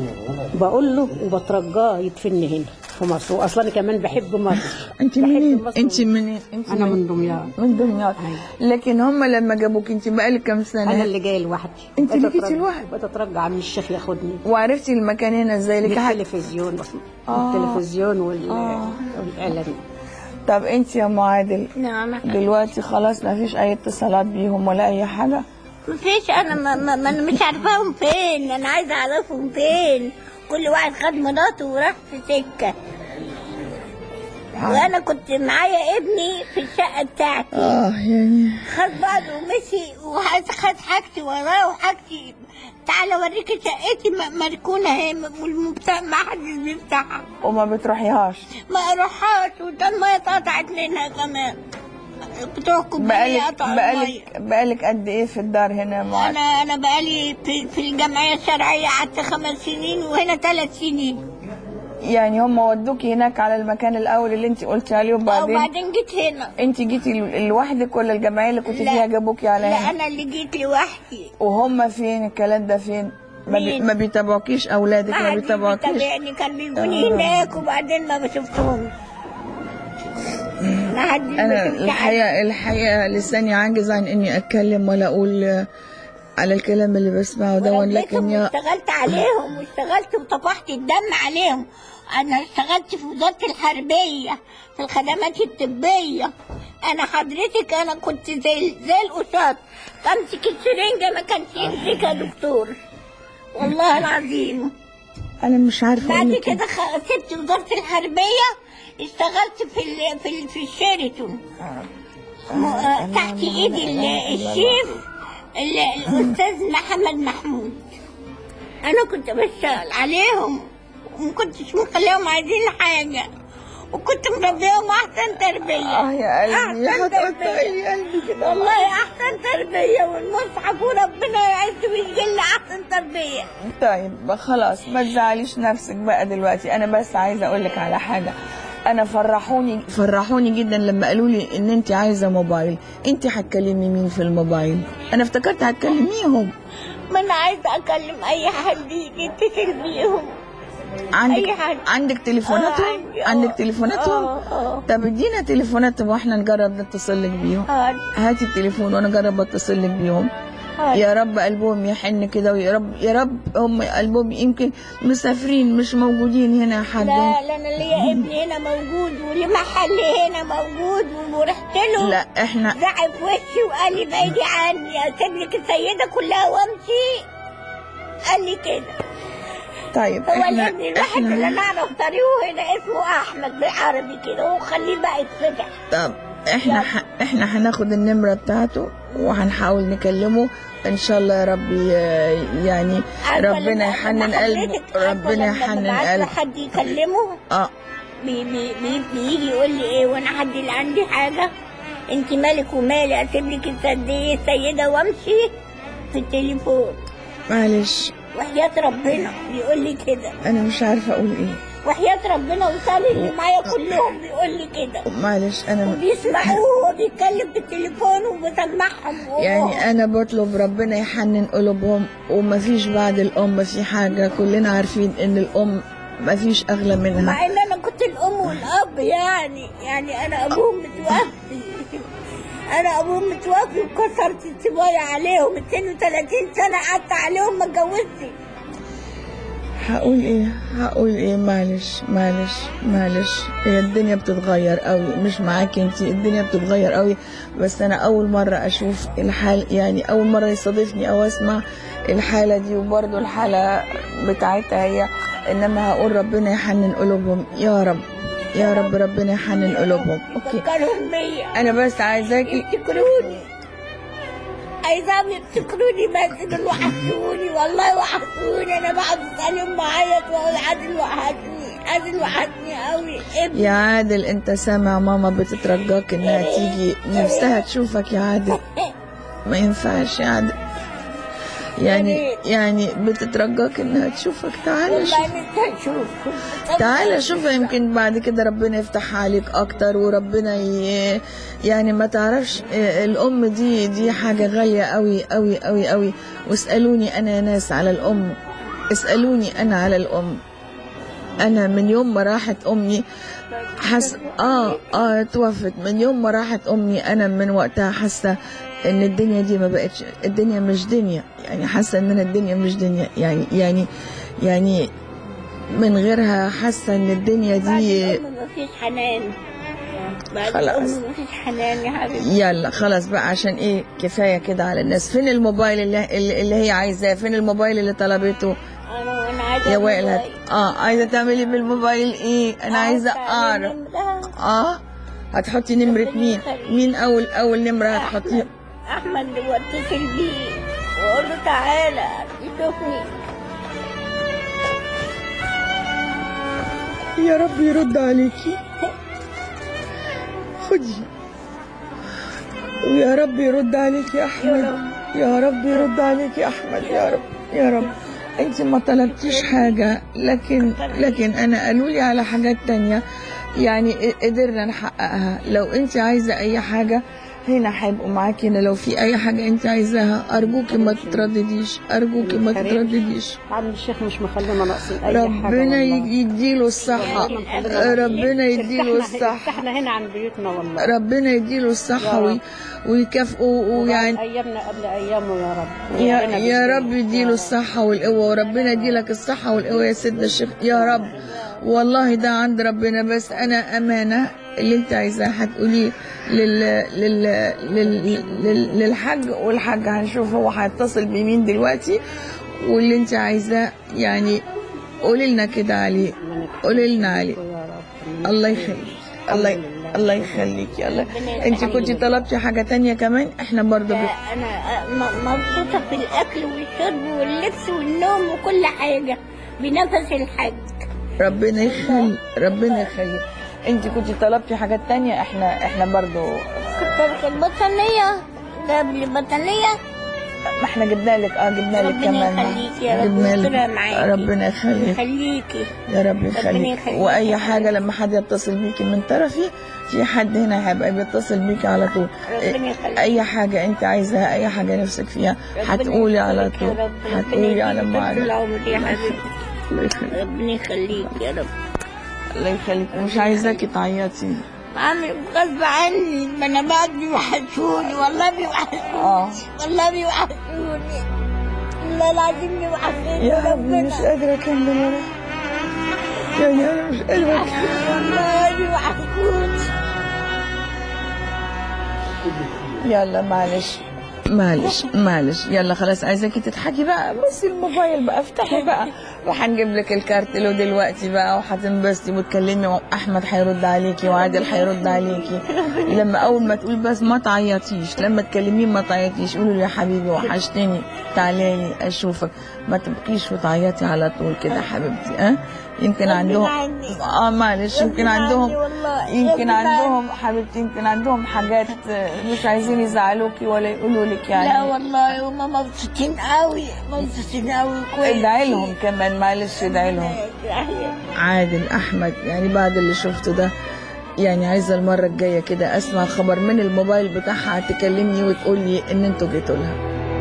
بقول له وبترجاه يدفني هنا في مصر واصلا أنا كمان بحب مصر انت بحب منين مصر انت منين انت انا منين؟ من دمياط من دمياط لكن هم لما جابوك انت بقالك كام سنه انا اللي جاي لوحدي أنت اللي بقيت جيتي أترجى- لوحدك؟ بقيت اترجى عم الشيخ ياخدني وعرفتي المكان هنا ازاي لك حاجه بالتلفزيون آه. التلفزيون وال... آه. والاعلان طب انت يا ام عادل نعم دلوقتي خلاص ما فيش اي اتصالات بيهم ولا اي حاجه مفيش انا ما, ما, ما انا مش عارفاهم فين انا عايزه اعرفهم فين كل واحد خد مراته وراح في سكه وانا كنت معايا ابني في الشقه بتاعتي اه يعني خد بعضه ومشي وخد حاجتي وراه وحاجتي تعالى اوريك شقتي م- مركونه اهي والمفتاح ما حدش بيفتحها وما بتروحيهاش ما اروحهاش وده الميه اتقطعت منها كمان بتوع الكوبايه بقالك قطعوا الميه بقالك بقالك قد ايه في الدار هنا يا معاذ؟ انا انا بقالي في, في الجمعيه الشرعيه قعدت خمس سنين وهنا ثلاث سنين يعني هم ودوكي هناك على المكان الاول اللي انت قلتي عليه وبعدين وبعدين جيت هنا انت جيتي ل- لوحدك ولا الجمعيه اللي كنت لا. فيها جابوكي على لا هنا انا اللي جيت لوحدي وهم فين الكلام ده فين ما, بي... مين؟ ما بيتابعوكيش اولادك ما ما حدش بيتابعوكيش بيتابعني كان بيجوني هناك وبعدين ما بشوفتهمش ما حدش انا بيشوف حد. الحقيقه الحقيقه لساني عاجز عن اني اتكلم ولا اقول آه، على الكلام اللي بسمعه ده لكن وربيتهم يا واشتغلت عليهم واشتغلت وطفحت الدم عليهم انا اشتغلت في وزاره الحربيه في الخدمات الطبيه انا حضرتك انا كنت زي زي القشاط امسك السرنجه ما كانش يمسكها دكتور والله العظيم انا مش عارفه بعد اقول لك كده خ- سبت وزاره الحربيه اشتغلت في ال في ال في الشيراتون م- آه، تحت ايد ال- الشيف ال- الاستاذ محمد محمود انا كنت بشتغل عليهم وما كنتش مخليهم عايزين حاجه وكنت مربيهم احسن تربيه اه يا قلبي يا أحسن هتقطعي تربية. لي قلبي كده والله احسن تربيه والمصحف وربنا يعز ويجل احسن تربيه طيب خلاص ما تزعليش نفسك بقى دلوقتي انا بس عايزه اقول لك على حاجه انا فرحوني فرحوني جدا لما قالوا لي ان انت عايزه موبايل انت هتكلمي مين في الموبايل انا افتكرت هتكلميهم ما انا عايزه اكلم اي حد يجي يتصل بيهم عندك أي حاجة. عندك تليفوناتهم آه، عندي، آه. عندك تليفوناتهم اه اه طب ادينا تليفوناتهم واحنا نجرب نتصل لك بيهم حاضر هاتي التليفون وانا اجرب اتصل لك بيهم حاضر. يا رب قلبهم يحن كده ويا رب يا رب هم قلبهم يمكن مسافرين مش موجودين هنا حد لا لا انا ليا ابني هنا موجود وليه محل هنا موجود ورحت له لا احنا زعق في وشي وقال لي بعيدي عني اسيب لك السيده كلها وامشي قال لي كده طيب هو احنا الابن الواحد اللي احنا انا اعرف طريقه هنا اسمه احمد بالعربي كده وخليه بقى يتفتح طب احنا ح... احنا هناخد النمرة بتاعته وهنحاول نكلمه ان شاء الله يا رب ي- يعني عارفة ربنا لما- يحنن لما قلبه حضرتك- عارفة ربنا لما يحنن ببعت قلبه حد يكلمه اه بي بي بي بيجي يقول لي ايه وانا حد اللي عندي حاجه انت مالك ومالي اسيب لك السديه السيده وامشي في التليفون معلش وحياه ربنا بيقول لي كده انا مش عارفه اقول ايه وحياه ربنا وصالي اللي معايا كلهم بيقول لي كده معلش انا وبيسمعوه وهو بيتكلم بالتليفون وبسمعهم وهو- يعني انا بطلب ربنا يحنن قلوبهم ومفيش بعد الام في حاجه كلنا عارفين ان الام مفيش اغلى منها مع ان انا كنت الام والاب يعني يعني انا ابوهم متوفي انا ابوهم متوفي وكسرت السبايا عليهم 32 سنه قعدت عليهم ما اتجوزتش هقول ايه هقول ايه معلش معلش معلش هي الدنيا بتتغير قوي مش معاكي انت الدنيا بتتغير قوي بس انا اول مره اشوف الحال يعني اول مره يصادفني او اسمع الحاله دي وبرضه الحاله بتاعتها هي انما هقول ربنا يحنن قلوبهم يا رب يا رب ربنا يحنن قلوبهم اوكي فكرهم بيا انا بس عايزاكي يفتكروني عايزاهم يفتكروني بس دول وحشوني والله وحشوني انا بقعد اسالهم معايا واقول عادل وحشني عادل وحشني قوي ابني يا عادل انت سامع ماما بتترجاك انها تيجي نفسها تشوفك يا عادل ما ينفعش يا عادل يعني يعني بتترجاك انها تشوفك تعالى شوف والله نفسي اشوف تعالى شوف يمكن بعد كده ربنا يفتح عليك اكتر وربنا ي... يعني ما تعرفش اه، الام دي دي حاجه غاليه قوي قوي قوي قوي واسالوني انا يا ناس على الام اسالوني انا على الام انا من يوم ما راحت امي حس اه اه توفت من يوم ما راحت امي انا من وقتها حاسه ان الدنيا دي ما بقتش الدنيا مش دنيا يعني حاسه ان انا الدنيا مش دنيا يعني يعني يعني من غيرها حاسه ان الدنيا بعد دي الام مفيش حنان بعد خلاص. الام مفيش حنان يا حبيبي يلا خلاص بقى عشان ايه كفايه كده على الناس فين الموبايل اللي, اللي اللي هي عايزاه فين الموبايل اللي طلبته انا وانا عايزة يا وائل هت... الموبايل. اه عايزه تعملي بالموبايل ايه انا عايزه اعرف نمرة. اه هتحطي نمرة مين مين اول اول نمرة هتحطيها احمد اللي واتصل بيه واقول له تعالى يشوفني يا رب يرد عليكي خدي ويا رب يرد عليك يا احمد يا رب يرد عليك يا احمد يا رب يا رب انت ما طلبتيش حاجة لكن لكن انا قالوا لي على حاجات تانية يعني قدرنا نحققها لو انت عايزة اي حاجة هنا هيبقوا معاكي هنا لو في اي حاجة انت عايزاها ارجوكي ما تتردديش ارجوكي ما تتردديش عم الشيخ مش مخلينا ناقصين اي حاجه ربنا والله. يديله الصحة ربنا يديله الصحة احنا هنا عن بيوتنا والله ربنا يديله الصحة يا وي- ويكافئه ويعني ايامنا قبل ايامه يا رب يا, ويعلنا يا بإذن رب الله. يديله الصحة والقوة وربنا يديلك الصحة والقوة يا سيدنا الشيخ يا رب والله ده عند ربنا بس أنا أمانة اللي أنت عايزاه هتقوليه لل... لل... لل... لل... للحاج والحاج هنشوف هو هيتصل بمين دلوقتي واللي أنت عايزاه يعني قولي لنا كده عليه قولي لنا عليه يا رب الله يخليك الله الله يخليك يا الله انت كنت طلبتي حاجه تانية كمان احنا برضه بت... انا م- مبسوطه في الاكل والشرب واللبس والنوم وكل حاجه بنفس الحج ربنا يخلي ربنا يخليك انت كنت طلبتي حاجات تانية احنا احنا برضه كنت في البطانيه جاب لي بطانيه ما احنا جبنا لك اه جبنا لك ربنا كمان يخليك يا رب جبنا ويسترها لك معاكي. ربنا يخليك يخليكي يا رب يخليك يخليك. واي حاجه لما حد يتصل بيكي من طرفي في حد هنا هيبقى بيتصل بيكي على طول ربنا يخليك. اي حاجه انت عايزاها اي حاجه نفسك فيها ربنا هتقولي على يخليك يا طول رب. ربنا هتقولي على يديك ما طول أعرف. العمر يا حبيبتي الله يخليك ربنا يخليك يا رب الله يخليك مش عايزاكي تعيطي عامل غصب عني البنات بيوحشوني والله بيوحشوني اه والله بيوحشوني والله العظيم بيوحشوني يا ربي مش قادرة أكمل يا رب يعني أنا مش قادرة أكمل والله بيوحشوني يلا معلش معلش معلش يلا خلاص عايزاكي تضحكي بقى بس الموبايل بقى افتحي بقى وهنجيب لك الكارت له دلوقتي بقى وهتنبسطي وتكلمي واحمد هيرد عليكي وعادل هيرد عليكي لما اول ما تقول بس ما تعيطيش لما تكلميه ما تعيطيش قولوا له يا حبيبي وحشتني تعالي اشوفك ما تبقيش وتعيطي على طول كده حبيبتي ها يمكن عندهم اه معلش يمكن عندهم يمكن عندهم حبيبتي يمكن عندهم حاجات مش عايزين يزعلوكي ولا يقولوا لك يعني لا والله هما مبسوطين قوي مبسوطين قوي كويس ادعي لهم كمان معلش ادعي لهم عادل احمد يعني بعد اللي شفته ده يعني عايزه المره الجايه كده اسمع خبر من الموبايل بتاعها تكلمني وتقول لي ان انتوا جيتوا لها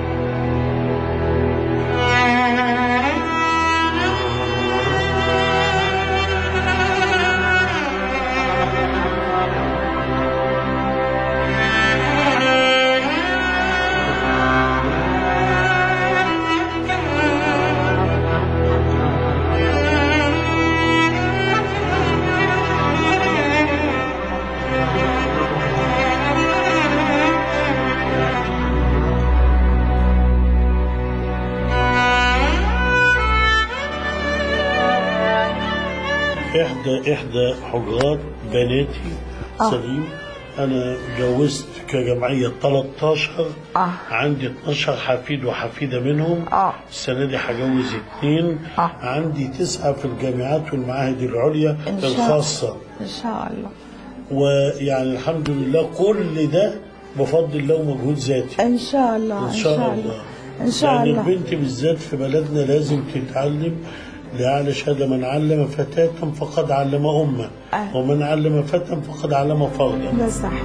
احدى احدى حجرات بناتي آه. سليم انا جوزت كجمعيه 13 اه عندي 12 حفيد وحفيده منهم اه السنه دي هجوز اثنين آه. عندي تسعه في الجامعات والمعاهد العليا إن شاء- الخاصه ان شاء الله ويعني الحمد لله كل ده بفضل الله ومجهود ذاتي ان شاء الله ان شاء الله ان شاء يعني الله البنت بالذات في بلدنا لازم تتعلم لأعلى شهادة من علم فتاة فقد علم أمة آه. ومن علم فتى فقد علم فردا ده صحيح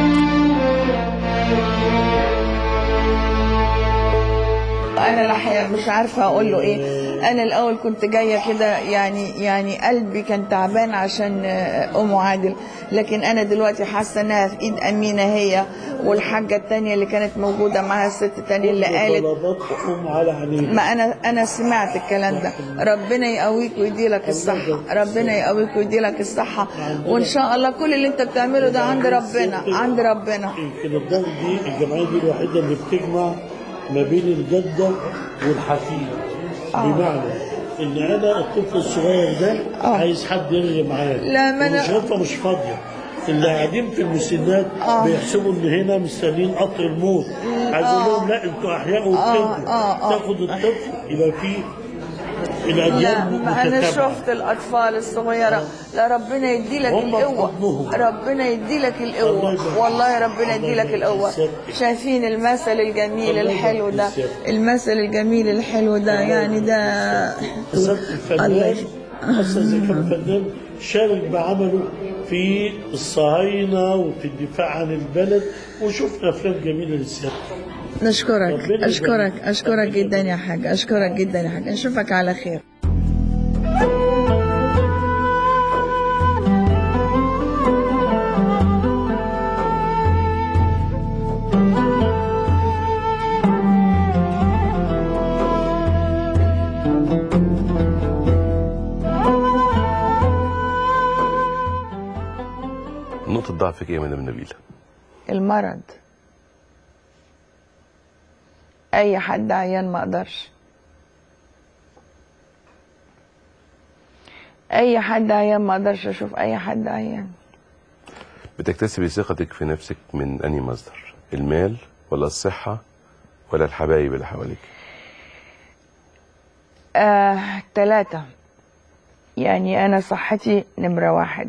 انا الحقيقه مش عارفه اقول له ايه انا الاول كنت جايه كده يعني يعني قلبي كان تعبان عشان آه، ام عادل لكن انا دلوقتي حاسه انها في ايد امينه هي والحاجه التانية اللي كانت موجوده معاها الست التانية اللي قالت طلباتكم على عينينا ما انا انا سمعت الكلام ده ربنا يقويك ويديلك الصحه ربنا يقويك ويديلك الصحه وان شاء الله كل اللي انت بتعمله ده عند ربنا عند ربنا يمكن الدار دي الجمعيه دي الوحيده اللي بتجمع ما بين الجده والحفيد بمعنى ان انا الطفل الصغير ده آه. عايز حد يرغي معاه لا، ما أنا- والشرطه مش فاضيه اللي قاعدين في المسنات آه. بيحسبوا ان هنا مستنيين قطر الموت عايز اقول لهم لا انتوا احياء وبتجروا آه، آه. تاخد الطفل يبقى في الاجيال لا ما انا متتابعة. شفت الاطفال الصغيره لا ربنا يديلك هم في القوه حضنهم. ربنا يديلك الله القوه يبارك. والله ربنا الله يديلك يبارك القوه فيك. شايفين المثل الجميل الله الحلو يبارك ده فيك. المثل الجميل الحلو ده يعني ده بالذات الله الفنان يخليك. خاصة إذا كان فنان شارك بعمله في الصهاينة وفي الدفاع عن البلد وشفنا أفلام جميلة للسيادة نشكرك ربنا اشكرك يبارك. اشكرك ربنا جدا يا حاج اشكرك جدا يا حاج نشوفك على خير نقطة ضعفك ايه يا مدام نبيلة؟ المرض اي حد عيان ما اقدرش اي حد عيان ما اقدرش اشوف اي حد عيان بتكتسبي ثقتك في نفسك من أنهي مصدر؟ المال ولا الصحة ولا الحبايب اللي حواليك؟ آه، ثلاثة يعني أنا صحتي نمرة واحد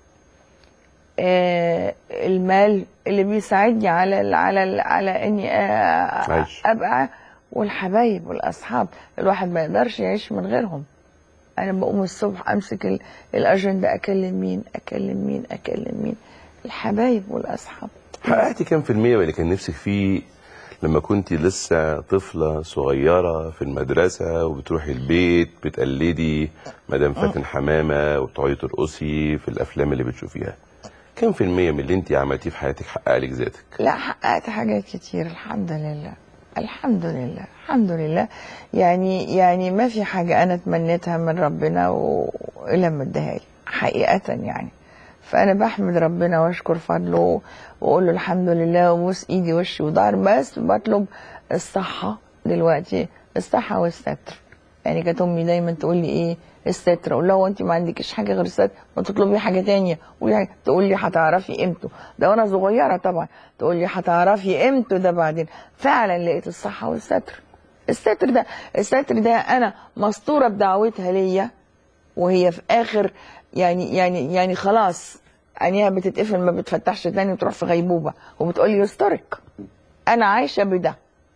آه المال اللي بيساعدني على ال على ال على إني آه عايش. أبقى والحبايب والأصحاب الواحد ما يقدرش يعيش من غيرهم أنا بقوم الصبح أمسك ال- الأجندة أكلم مين أكلم مين أكلم مين الحبايب والأصحاب حققتي كام في المية اللي كان نفسك فيه لما كنت لسه طفلة صغيرة في المدرسة وبتروحي البيت بتقلدي مدام فاتن حمامة وبتقعدي ترقصي في الأفلام اللي بتشوفيها كام في المية من اللي انت عملتيه في حياتك حقق لك ذاتك؟ لا حققت حاجات كتير الحمد لله الحمد لله الحمد لله يعني يعني ما في حاجة أنا تمنيتها من ربنا و- إلا ما اداها لي حقيقة يعني فأنا بحمد ربنا وأشكر فضله وأقول له الحمد لله وبوس إيدي وشي وضهر بس بطلب الصحة دلوقتي الصحة والستر يعني كانت امي دايما تقول لي ايه الستر اقول لها هو انت ما عندكيش حاجه غير الستر ما تطلبي حاجه تانية قولي حاجة. تقول لي هتعرفي قيمته ده وانا صغيره طبعا تقول لي هتعرفي قيمته ده بعدين فعلا لقيت الصحه والستر الستر ده الستر ده انا مسطوره بدعوتها ليا وهي في اخر يعني يعني يعني خلاص عينيها بتتقفل ما بتفتحش تاني وتروح في غيبوبه وبتقول لي يسترك انا عايشه بده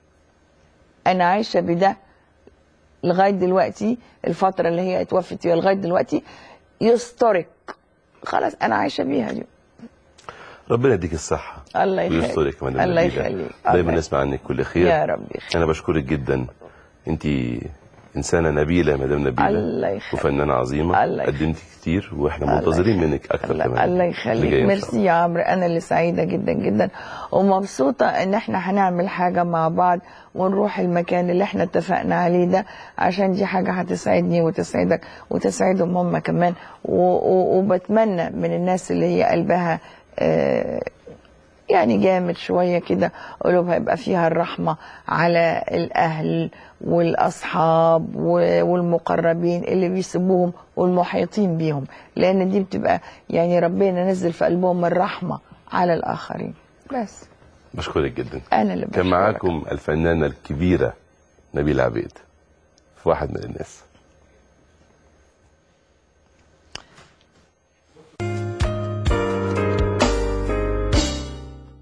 انا عايشه بده لغايه دلوقتي الفتره اللي هي اتوفت فيها لغايه دلوقتي يسترك خلاص انا عايشه بيها دي ربنا يديك الصحة الله يخليك ويسترك يا مدام الله نبيلة. يخليك دايما الله- نسمع عنك كل خير يا رب يخليك أنا بشكرك جدا أنت إنسانة نبيلة يا مدام نبيلة الله يخليك وفنانة عظيمة الله يخليك. قدمت كتير واحنا الله منتظرين يخليك. منك أكتر الله, كمان الله اللي يخليك جاي إن شاء ميرسي يا عمرو انا اللي سعيده جدا جدا ومبسوطه ان احنا هنعمل حاجه مع بعض ونروح المكان اللي احنا اتفقنا عليه ده عشان دي حاجه هتسعدني وتسعدك وتسعدهم هم كمان و- و- وبتمنى من الناس اللي هي قلبها آه، يعني جامد شويه كده قلوبها يبقى فيها الرحمه على الاهل والاصحاب و- والمقربين اللي بيسيبوهم والمحيطين بيهم لان دي بتبقى يعني ربنا نزل في قلبهم الرحمه على الاخرين بس بشكرك جدا انا اللي كان بشكرك. معاكم الفنانة الكبيرة نبيلة عبيد في واحد من الناس